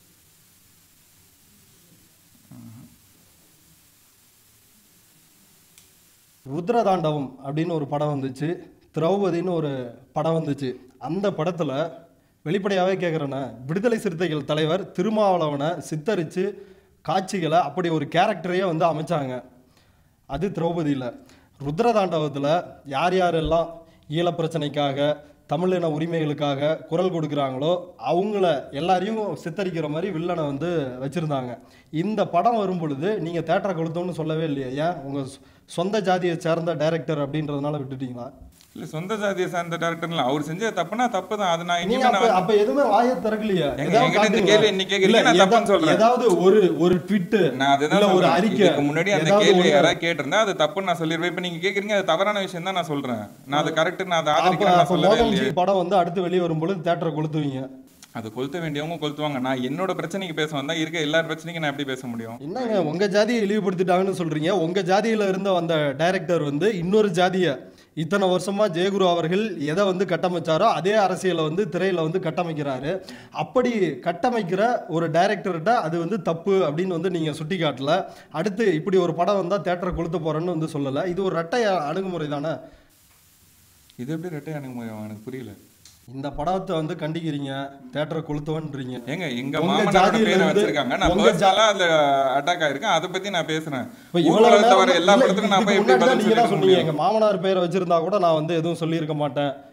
ருத்ரதாண்டவம் அப்படின்னு ஒரு படம் வந்துச்சு திரௌபதின்னு ஒரு படம் வந்துச்சு அந்த படத்துல வெளிப்படையாவே கேட்குறேண்ணே விடுதலை சிறுத்தைகள் தலைவர் திருமாவளவனை சித்தரிச்சு காட்சிகளை அப்படி ஒரு கேரக்டரையே வந்து அமைச்சாங்க அது திரௌபதியில் ருத்ரதாண்டவத்தில் யார் யாரெல்லாம் ஈழப் பிரச்சனைக்காக தமிழின உரிமைகளுக்காக குரல் கொடுக்குறாங்களோ அவங்கள எல்லாரையும் சித்தரிக்கிற மாதிரி வில்லனை வந்து வச்சுருந்தாங்க இந்த படம் வரும் பொழுது நீங்கள் தேட்டரை கொளுத்தோம்னு சொல்லவே இல்லையா ஏன் உங்கள் சொந்த ஜாதியை சேர்ந்த டைரக்டர் அப்படின்றதுனால விட்டுட்டீங்களா இல்ல சொந்த ஜாதியை சார்ந்த டேரக்டர்ல அவர் செஞ்சது தப்புனா தப்பு தான் அது நான் நீங்க இனிமே அப்ப நான் அப்ப எதுவுமே வாயை திறக்கலையா ஏங்க, ஏதாவது என்கிட்ட இந்த காட்டுங்க. கேள்வி இன்னைக்கு கேக்குறீங்க, இல்ல, நான் எதா- தப்புன்னு சொல்றேன். ஏதாவது ஒரு ஒரு ட்விட் நான் அதுதான் இல்ல ஒரு சொல்றேன். அறிக்கை இதுக்கு முன்னாடி அந்த ஏதாவது கேள்வி ஒரு- யாராவது கேட்டிருந்தா அது தப்புன்னு நான் சொல்லிடுவேன் இப்ப நீங்க கேக்குறீங்க அது தவறான விஷயம் தான் நான் சொல்றேன் நான் அது கரெக்ட் நான் அதை அப்ப ஆதரிக்கிறேன் நான் அப்ப சொல்லவே மோகன்ஜி இல்லையே படம் வந்து அடுத்து வெளியே வரும்பொழுது தேட்டரை கொளுத்துவீங்க அது கொளுத்த வேண்டியவங்க கொளுத்துவாங்க நான் என்னோட பிரச்சனைக்கு பேச வந்தா இருக்க எல்லா பிரச்சனைக்கும் நான் எப்படி பேச முடியும் என்னங்க உங்க ஜாதியை இழிவுபடுத்திட்டாங்கன்னு சொல்றீங்க உங்க ஜாதியில இருந்த அந்த டைரக்டர் வந்து இன்னொரு ஜாதிய இத்தனை வருஷமா ஜெயகுரு அவர்கள் எதை வந்து கட்டமைச்சாரோ அதே அரசியலை வந்து திரையில வந்து கட்டமைக்கிறாரு அப்படி கட்டமைக்கிற ஒரு டைரக்டர்கிட்ட அது வந்து தப்பு அப்படின்னு வந்து நீங்க சுட்டி காட்டல அடுத்து இப்படி ஒரு படம் வந்தா தேட்டரை கொளுத்த போறேன்னு வந்து சொல்லல இது ஒரு ரெட்டை அணுகுமுறை தானே இது எப்படி ரெட்டை அணுகுமுறை எனக்கு புரியல இந்த படத்தை வந்து கண்டிக்கிறீங்க தேட்டரை கொளுத்துவன்றீங்க ஏங்க எங்க உங்க மாமனாரோட ஜாதியில பேரை இருந்து- வச்சிருக்காங்க நான் உங்க ஜா- பர்சனலா அதுல அட்டாக் ஆயிருக்கேன் அதை பத்தி நான் பேசுறேன் இப்ப இவ்வளவு ஊர்வலத்தை நேரம் வர எல்லா இல்ல, படத்துக்கும் நான் இதுக்கு போய் எப்படி முன்னாடி தான் பதில் நீங்க தான் சொல்லிருக்க சொன்னீங்க முடியும் எங்க மாமனார் பேரை வச்சிருந்தா கூட நான் வந்து எதுவும் சொல்லியிருக்க மாட்டேன்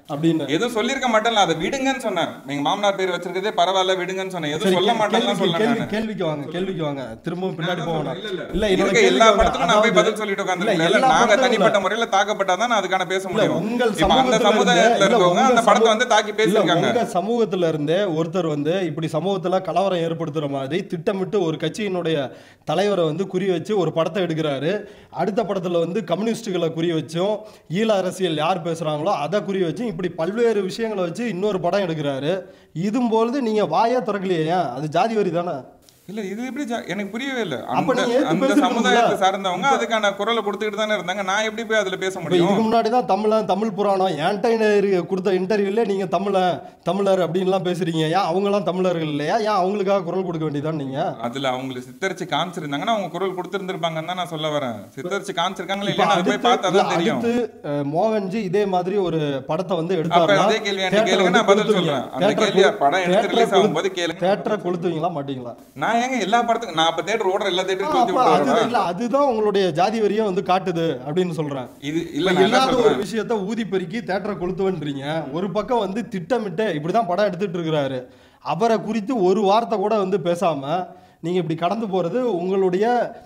அப்படின்னு எதுவும் சொல்லியிருக்க மாட்டேன்ல அதை விடுங்கன்னு சொன்னேன் எங்க மாமனார் பேர் வச்சிருக்கதே பரவாயில்ல விடுங்கன்னு சொன்னேன் எதுவும் சரி, சொல்ல கே- மாட்டேன்லாம் கேள்விக்கு- சொல்ல கேள்வி- நானு. கேள்விக்கு வாங்க கேள்விக்கு வாங்க திரும்பவும் பின்னாடி போக வேணாம். இல்ல, இல்ல. இல்ல என்னோட இருக்க கேள்விக்கு எல்லா வாங்க. படத்துக்கும் நான் போய் அதாவது- பதில் சொல்லிட்டு இல்ல, உட்காந்துருக்கேன் எல்லா நாங்க படத்துக்கும் தனிப்பட்ட இல்ல. முறையில தாக்கப்பட்டாதான் நான் அதுக்கான பேச இல்ல, முடியும் உங்கள் இப்ப அந்த சமூகத்துல சமுதாயத்துல இருந்தே- இல்ல, இருக்கவங்க உங்க அந்த படத்தை சமூக- வந்து தாக்கி இல்ல, பேசியிருக்காங்க உங்க சமூகத்துல இருந்தே ஒருத்தர் வந்து இப்படி சமூகத்துல கலவரம் ஏற்படுத்துற மாதிரி திட்டமிட்டு ஒரு கட்சியினுடைய தலைவரை வந்து குறி வச்சு ஒரு படத்தை எடுக்கிறாரு அடுத்த படத்துல வந்து கம்யூனிஸ்டுகளை குறி வச்சும் ஈழ அரசியல் யார் பேசுறாங்களோ அதை குறி வச்சும் இப்படி பல்வேறு விஷயங்களை வச்சு இன்னொரு படம் எடுக்கிறாரு இதும்போது நீங்க வாயே திறக்கலையே ஏன் அது ஜாதி வரி தானே இல்ல இது எப்படி ஜா- எனக்கு புரியவே இல்ல அப்ப அந்த நீங்க ஏத்து அந்த பேசிருக்கணும்ல. சமுதாயத்தை சார்ந்தவங்க அதுக்கான குரலை கொடுத்துக்கிட்டு தானே இருந்தாங்க நான் எப்படி போய் அதுல பேச இப்போ முடியும் இதுக்கு முன்னாடி தான் தமிழன் தமிழ் புராணம் என்கிட்ட இரு- கொடுத்த இன்டர்வியூல நீங்க தமிழன் தமிழர் அப்படின்லாம் பேசுறீங்க ஏன் அவங்களாம் தமிழர்கள் இல்லையா ஏன் அவங்களுக்காக குரல் கொடுக்க வேண்டியதான் நீங்க அதுல அவங்களுக்கு சித்தரிச்சு காமிச்சிருந்தாங்கன்னா அவங்க குரல் கொடுத்திருந்திருப்பாங்கன்னு தான் நான் சொல்ல வரேன் சித்தரிச்சு காமிச்சிருக்காங்களா இப்ப இல்லையா அது போய் அடுத்து- பார்த்தா இல்ல, தான் தெரியும் அடுத்து அஹ், மோகன்ஜி இதே மாதிரி ஒரு படத்தை வந்து அப்ப எடுத்தாருன்னா அதே கேள்வி என்கிட்ட theatre கேளுங்க வந்து நான் பதில் கொளுத்துவீங்க. சொல்றேன் அந்த theatre கேள்வியா கொளு- படம் எடுத்து theatre ரிலீஸ் கொளு- ஆகும்போது கேளுங்க theatre கொளுத்துவீங்களா மாட்டீங்களா நான் ஏங்க எல்லா படத்துக்கும் நான் அப்ப தேட்டர் ஓடுற எல்லா ஆ, தேட்டரும் அப்ப கொளுத்தி அது விட்டுறேன் இல்ல அதுதான் உங்களுடைய ஜாதி வரியை வந்து காட்டுது அப்படின்னு சொல்றேன் இது இல்ல இல்ல நான் என்ன இல்லாத ஒரு சொல்றேன் விஷயத்த ஊதி பெருக்கி தேட்டரை கொளுத்துவன்றீங்க ஒரு பக்கம் வந்து திட்டமிட்டு இப்படிதான் படம் எடுத்துட்டு இருக்கிறாரு அவரை குறித்து ஒரு வார்த்தை கூட வந்து பேசாம நீங்க இப்படி கடந்து போறது உங்களுடைய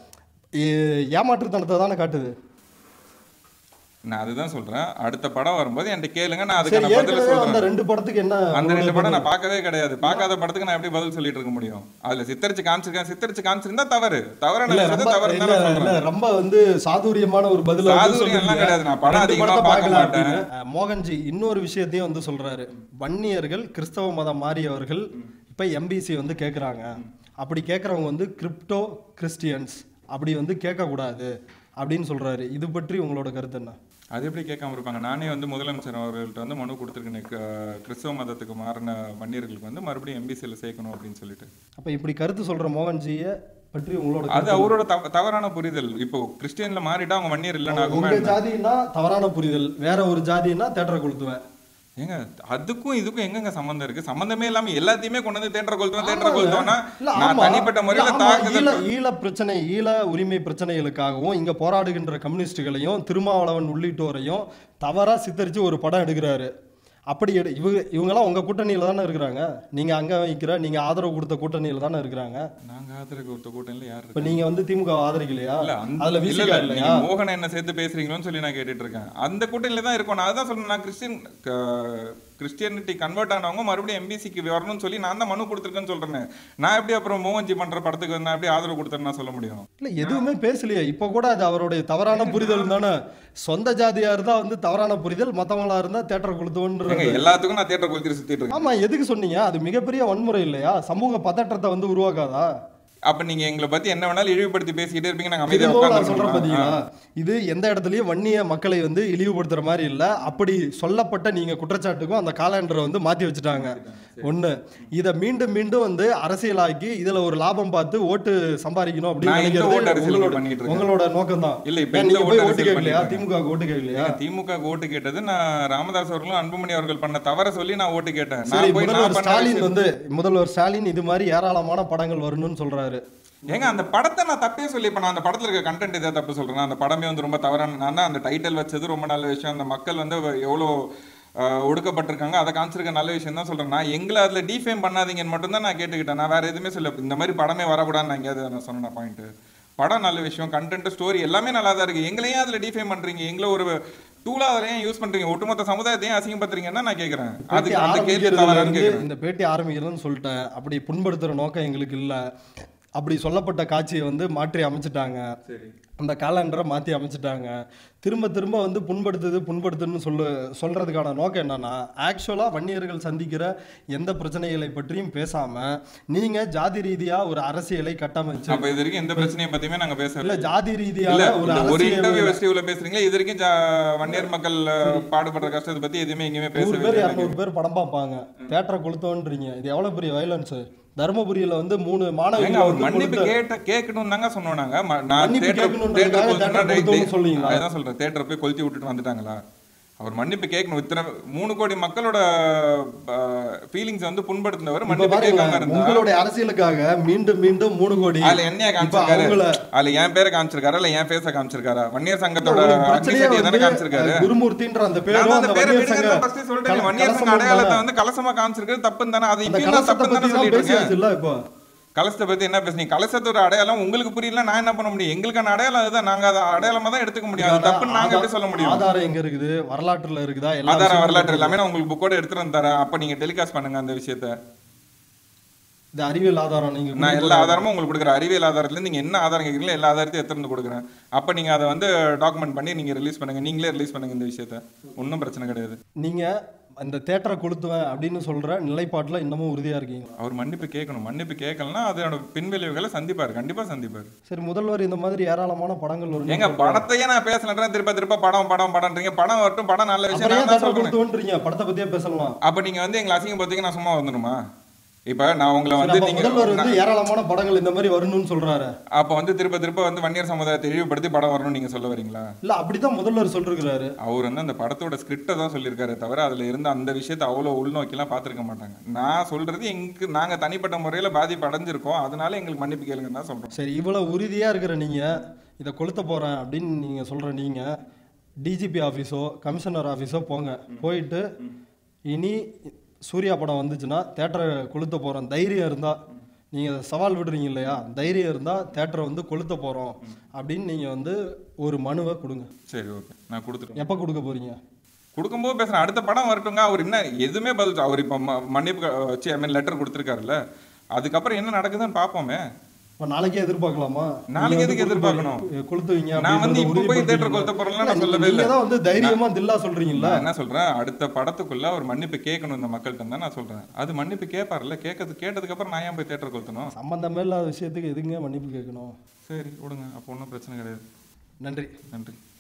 ஏ- ஏமாற்றுத்தனத்தை தானே காட்டுது நான் அதுதான் சொல்றேன் அடுத்த படம் வரும்போது என்கிட்ட கேளுங்க நான் சரி அதுக்கான பதில ஏற்கனவே அந்த சொல்றேன் ரெண்டு படத்துக்கு என்ன அந்த ரெண்டு உங்களுடைய படம் நான் பார்க்கவே கிடையாது பார்க்காத படத்துக்கு நான் எப்படி பதில் சொல்லிட்டு இருக்க முடியும் அதுல சித்தரிச்சு காமிச்சிருக்கேன் சித்தரிச்சு காமிச்சிருந்தா தவறு தவறு இல்ல நான் ரொம்ப தவறு இல்ல தான் இல்ல சொல்றேன் ரொம்ப வந்து சாதுரியமான ஒரு பதில வந்து சாதுரியம் எல்லாம் சொல்றீங்க. கிடையாது. நான் படம் ரெண்டு அதிகமா படத்தை பார்க்க பார்க்கல மாட்டேன். அப்படின்னு. அஹ், மோகன்ஜி இன்னொரு விஷயத்தையும் வந்து சொல்றாரு வன்னியர்கள் கிறிஸ்தவ மதம் மாறியவர்கள் இப்ப எம்பிசி வந்து கேக்குறாங்க அப்படி கேக்குறவங்க வந்து கிரிப்டோ கிறிஸ்டியன்ஸ் அப்படி வந்து கேட்கக்கூடாது அப்படின்னு சொல்றாரு இது பற்றி உங்களோட கருத்து என்ன அது எப்படி கேட்காம இருப்பாங்க நானே வந்து முதலமைச்சர் அவர்கள்ட்ட வந்து மனு கொடுத்துருக்கேன் க- கிறிஸ்தவ மதத்துக்கு மாறின வன்னியர்களுக்கு வந்து மறுபடியும் எம்பிசியில் சேர்க்கணும் அப்படின்னு சொல்லிட்டு அப்ப இப்படி கருத்து சொல்ற மோகன்ஜியை பற்றி உங்களோட அது கருத்து அவரோட தவ- தவறான புரிதல் இப்போ கிறிஸ்டியன்ல மாறிட்டா அவங்க வன்னியர் இல்லைன்னு ஆகுமா உங்க என்ன? ஜாதின்னா தவறான புரிதல் வேற ஒரு ஜாதின்னா தேட்டரை கொளுத்துவேன் ஏங்க அதுக்கும் இதுக்கும் எங்கங்க சம்பந்தம் இருக்கு சம்பந்தமே இல்லாம எல்லாத்தையுமே கொண்டு வந்து தேட்டரை கொளுத்துவோம் தேட்டரை கொளுத்துவோம்னா இல்ல, நான் ஆமா. தனிப்பட்ட முறையில இல்ல, ஆமா, தாக்குதல் ஈழ ஈழ பிரச்சனை ஈழ உரிமை பிரச்சனைகளுக்காகவும் இங்க போராடுகின்ற கம்யூனிஸ்டுகளையும் திருமாவளவன் உள்ளிட்டோரையும் தவறா சித்தரிச்சு ஒரு படம் எடுக்கிறாரு அப்படி எடு இவங்க இவங்கெல்லாம் உங்க கூட்டணியில தானே இருக்கிறாங்க நீங்க அங்க வைக்கிற நீங்க ஆதரவு கொடுத்த கூட்டணியில தானே இருக்கிறாங்க நாங்க ஆதரவு கொடுத்த கூட்டணியில யார் இப்ப இருக்கு நீங்க வந்து திமுக ஆதரிக்கலையா இல்ல அந்த அதுல இல்ல, விசிகா இல்ல, இல்லையா நீங்க மோகன் என்ன சேர்த்து பேசுறீங்களோன்னு சொல்லி நான் கேட்டுட்டு இருக்கேன் அந்த கூட்டணியில தான் இருக்கும் நான் அதான் சொல்றேன் நான் கிறிஸ்டியன் கிறிஸ்டியனிட்டி கன்வெர்ட் ஆனவங்க மறுபடியும் எம்பிசிக்கு வரணும்னு சொல்லி நான் தான் மனு கொடுத்துருக்கேன்னு சொல்றேன் நான் எப்படி அப்புறம் மோகன்ஜி பண்ற படத்துக்கு வந்து நான் எப்படி ஆதரவு கொடுத்தேன்னு நான் சொல்ல முடியும் இல்ல எதுவுமே பேசலையே இப்ப கூட அது அவருடைய தவறான புரிதல் தானே சொந்த ஜாதியா இருந்தா வந்து தவறான புரிதல் மத்தவங்களா இருந்தா தேட்டரை கொடுத்துவன்ற ஏங்க, எல்லாத்துக்கும் நான் தேட்டர் கொளுத்தி சுத்திட்டு இருக்கேன் ஆமா எதுக்கு சொன்னீங்க அது மிகப்பெரிய வன்முறை இல்லையா சமூக பதற்றத்தை வந்து உருவாக்காதா அப்ப நீங்க எங்களை பத்தி என்ன வேணாலும் இழிவுபடுத்தி பேசிக்கிட்டே இருப்பீங்க நாங்க அமைதியா திரும்பவும் நான் சொல்றேன் உட்கார்ந்து பாத்தீங்களா இது எந்த இடத்துலயும் வன்னிய மக்களை வந்து இழிவுபடுத்துற மாதிரி இல்ல அப்படி சொல்லப்பட்ட நீங்க குற்றச்சாட்டுக்கும் அந்த காலண்டரை வந்து மாத்தி வச்சுட்டாங்க ஒண்ணு இத மீண்டும் மீண்டும் வந்து அரசியலாக்கி இதுல ஒரு லாபம் பார்த்து ஓட்டு சம்பாதிக்கணும் அப்படின்னு நான் இந்த ஓட்டு நினைக்கிறது அரசியல் உங்களோட பண்ணிட்டு இருக்கேன். உங்களோட நோக்கம் தான் இல்ல, இப்ப ஏன் எந்த நீங்க ஓட்டு போய் ஓட்டு அரசியல் கேட்கலையா பண்ணிட்டு திமுக ஓட்டு கேட்கலையா திமுக ஓட்டு கேட்டது நான் ராமதாஸ் அவர்களும் அன்புமணி அவர்கள் பண்ண தவற சொல்லி நான் ஓட்டு கேட்டேன் சரி நான் போய் நான் முதல்வர் பண்ண ஸ்டாலின் விஷயம்- வந்து முதல்வர் ஸ்டாலின் இது மாதிரி ஏராளமான படங்கள் வரணும்னு சொல்றாரு ஏங்க அந்த படத்தை நான் தப்பே சொல்லி இப்ப நான் அந்த படத்துல இருக்க கண்டென்ட் இதை தப்பு சொல்றேன் அந்த படமே வந்து ரொம்ப தவறான நான் தான் அந்த டைட்டில் வச்சது ரொம்ப நல்ல விஷயம் அந்த மக்கள் வந்து எவ்வளோ ஆஹ், ஒடுக்கப்பட்டிருக்காங்க அதை காமிச்சிருக்க நல்ல விஷயம் தான் சொல்றேன் நான் எங்களை அதுல டிஃபேம் பண்ணாதீங்கன்னு மட்டும் தான் நான் கேட்டுக்கிட்டேன் நான் வேற எதுவுமே சொல்ல இந்த மாதிரி படமே வரக்கூடாதுன்னு நான் எங்கேயாவது நான் சொன்ன பாயிண்ட் படம் நல்ல விஷயம் கண்டென்ட் ஸ்டோரி எல்லாமே நல்லா தான் இருக்கு எங்களையும் அதுல டிஃபேம் பண்றீங்க எங்களை ஒரு டூலா அதில் ஏன் யூஸ் பண்றீங்க ஒட்டுமொத்த சமுதாயத்தையும் அசிங்கப்படுத்துறீங்கன்னு தான் நான் கேட்கறேன் பேட்டி அதுக்கு அந்த கேள்வி ஆரம்பிக்கிறதுல தவறான்னு இருந்து கேட்கறேன் இந்த பேட்டி ஆரம்பிக்கிறதுன்னு சொல்லிட்டேன் அப்படி புண்படுத்துற நோக்கம் எங்களுக்கு இல்ல அப்படி சொல்லப்பட்ட காட்சியை வந்து மாற்றி அமைச்சிட்டாங்க சரி அந்த காலண்டரை மாற்றி அமைச்சிட்டாங்க திரும்ப திரும்ப வந்து புண்படுத்துது புண்படுத்துன்னு சொல்லு சொல்றதுக்கான நோக்கம் என்னன்னா ஆக்சுவலாக வன்னியர்கள் சந்திக்கிற எந்த பிரச்சனைகளை பற்றியும் பேசாம நீங்க ஜாதி ரீதியா ஒரு அரசியலை கட்டமைச்சு அப்ப இது வரைக்கும் எந்த பிரச்சனையை பத்தியுமே நாங்க பேசல இல்ல ஜாதி இல்ல ரீதியான ஒரு இந்த ஒரு அரசியல் இன்டர்வியூ வச்சு இவ்வளவு பேசுறீங்களா இது வரைக்கும் ஜா- வன்னியர் மக்கள் அஹ், பாடுபடுற கஷ்டத்தை பத்தி எதுவுமே எங்கேயுமே நூறு பேசவே பேர் இல்லை இரநூறு பேர் படம் பார்ப்பாங்க தேட்டரை கொளுத்தோன்றீங்க இது எவ்வளவு பெரிய வயலன்ஸ் தருமபுரியில வந்து மூணு ஏங்க, மாணவிகள் அவர் வந்து மன்னிப்பு கொளுத்த- கேட்ட கேட்கணும் தாங்க சொன்னோம் நாங்க ம- நான் மன்னிப்பு theatre- கேட்கணுன்றதுக்காக theatre theatre கொளுத்துனா கொளுத்தணும்னு டேய், சொல்றீங்களா? அதான் சொல்றேன் தேட்டரை போய் கொளுத்தி விட்டுட்டு வந்துட்டாங்களா அவர் மன்னிப்பு கேட்கணும் இத்தனை மூணு கோடி மக்களோட ஃபீலிங்ஸ் வந்து புண்படுத்தினவர் இப்ப மன்னிப்பு பாருங்க கேட்காம இருந்தா உங்களுடைய அரசியலுக்காக மீண்டும் மீண்டும் மூணு கோடி அதுல என்னைய இப்ப காமிச்சிருக்காரு அவங்கள அதுல என் பேரை காமிச்சிருக்காரா இல்ல என் பேச காமிச்சிருக்காரா வன்னியர் சங்கத்தோட உங்களுக்கு பிரச்சனையே அக்னிசக்தியை தானே வந்து, காமிச்சிருக்காரு அஹ், குருமூர்த்தின்ற அந்த நான் பேரும் தான் அந்த அந்த பேரை வன்னியர் விடுங்க சங்க ஃபர்ஸ்ட் சொல்லிட்டேன் கல- வன்னியர் சங்க கலசம் அடையாளத்தை தானே. வந்து கலசமா காமிச்சிருக்கிறது தப்புன்னு தானே அது அந்த இப்பயும் நான் கலசத்தை தப்புன்னு பத்தி தானே தான் சொல்லிட்டு இருக்கேன் பேசியாச்சுல்ல இப்போ கலசத்தை பத்தி என்ன பேசுனீங்க கலசத்தோட அடையாளம் உங்களுக்கு புரியல நான் என்ன பண்ண முடியும் எங்களுக்கான அடையாளம் அதுதான் நாங்க அதை அடையாளமா தான் எடுத்துக்க முடியும் அது தப்புன்னு நாங்க எப்படி சொல்ல முடியும் ஆதாரம் எங்க இருக்குது வரலாற்றுல இருக்குதா எல்லா ஆதாரம் விஷயமும் வரலாற்று இருக்குது. எல்லாமே நான் உங்களுக்கு புக்கோட எடுத்துட்டு வந்து தரேன் அப்ப நீங்க டெலிகாஸ்ட் பண்ணுங்க அந்த விஷயத்த இந்த அறிவியல் ஆதாரம் நீங்க நான் எல்லா ஆதாரமும் உங்களுக்கு கொடுக்குறேன் அறிவியல் ஆதாரத்துல இருந்து நீங்க என்ன ஆதாரம் கேட்குறீங்களோ எல்லா ஆதாரத்தையும் எடுத்துட்டு வந்து கொடுக்குறேன் அப்ப நீங்க அதை வந்து டாக்குமெண்ட் பண்ணி நீங்க ரிலீஸ் பண்ணுங்க நீங்களே ரிலீஸ் பண்ணுங்க இந்த விஷயத்த ஒன்றும் பிரச்சனை கிடையாது நீங்க அந்த தேட்டரை கொளுத்துவேன் அப்படின்னு சொல்ற நிலைப்பாட்டுல இன்னமும் உறுதியா இருக்கீங்க அவர் மன்னிப்பு கேட்கணும் மன்னிப்பு கேட்கலன்னா அதோட பின்விளைவுகளை சந்திப்பாரு கண்டிப்பா சந்திப்பாரு சரி முதல்வர் இந்த மாதிரி ஏராளமான படங்கள் வரும் எங்க படத்தையே நான் பேசலன்றேன் திருப்ப திருப்ப படம் படம் படம்ன்றீங்க படம் வரட்டும் படம் நல்ல விஷயம் அப்புறம் ஏன் நான் தான் தேட்டரை சொல்றேன் கொளுத்துவேன்றீங்க படத்தை பத்தியே பேசலாம் அப்ப நீங்க வந்து எங்களை அசிங்கப்படுத்திக்க நான் சும்மா வந்துடுமா இப்ப நான் உங்களை சரி, வந்து அப்ப நீங்க முதல்வர் வந்து ஏராளமான படங்கள் இந்த மாதிரி வரணும்னு சொல்றாரு அப்ப வந்து திருப்ப திருப்ப வந்து வன்னியர் சமுதாயத்தை இழிவுபடுத்தி படம் வரணும்னு நீங்க சொல்ல வரீங்களா இல்ல அப்படிதான் முதல்வர் சொல்லிருக்கிறாரு அவர் வந்து அந்த படத்தோட ஸ்கிரிப்டை தான் சொல்லியிருக்காரு தவிர அதுல இருந்த அந்த விஷயத்தை அவ்வளோ உள்நோக்கிலாம் பார்த்துருக்க மாட்டாங்க நான் சொல்றது எங்களுக்கு நாங்க தனிப்பட்ட முறையில பாதிப்பு அடைஞ்சிருக்கோம் அதனால எங்களுக்கு மன்னிப்பு கேளுங்கன்னு தான் சொல்றோம் சரி இவ்வளவு உறுதியா இருக்கிற நீங்க இதை கொளுத்த போறேன் அப்படின்னு நீங்க சொல்ற நீங்க டிஜிபி ஆஃபீஸோ கமிஷனர் ஆஃபீஸோ போங்க போயிட்டு இனி சூர்யா படம் வந்துச்சுன்னா தேட்டரை கொளுத்த போறோம் தைரியம் இருந்தா நீங்க சவால் விடுறீங்க இல்லையா தைரியம் இருந்தா தேட்டரை வந்து கொளுத்த போறோம் அப்படின்னு நீங்க வந்து ஒரு மனுவை கொடுங்க சரி ஓகே நான் கொடுத்துருக்கேன் எப்ப கொடுக்க போறீங்க கொடுக்கும்போது பேசுறேன் அடுத்த படம் வரட்டுங்க அவர் என்ன எதுவுமே பதில் சொ- அவர் இப்போ மன்னிப்பு க- வச்சு ஐ மீன் லெட்டர் கொடுத்துருக்காருல்ல அதுக்கப்புறம் என்ன நடக்குதுன்னு பார்ப்போமே இப்ப நாளைக்கே எதிர்பார்க்கலாமா நாளைக்கு நீங்க எதுக்கு வந்து எதிர்பார்க்கணும்? கொளுத்து- கொளுத்துவீங்க நான் வந்து அப்படின்றத இப்போ போய் உறுதிப்படுத்துவீங்களா? தேட்டர் கொளுத்த போறேன்லாம் நான் இல்ல, சொல்லவே நீங்க இல்லை தான் வந்து தைரியமா தில்லா சொல்றீங்கல்ல நான் என்ன சொல்றேன் அடுத்த படத்துக்குள்ள அவர் மன்னிப்பு கேட்கணும் இந்த மக்கள்கிட்ட தான் நான் சொல்றேன் அது மன்னிப்பு கேட்பார்ல கேட்கறது கேட்டதுக்கு அப்புறம் நான் ஏன் போய் தேட்டர் கொளுத்தணும் சம்பந்தமே இல்லாத விஷயத்துக்கு எதுங்க மன்னிப்பு கேட்கணும் சரி விடுங்க அப்போ ஒன்றும் பிரச்சனை கிடையாது நன்றி நன்றி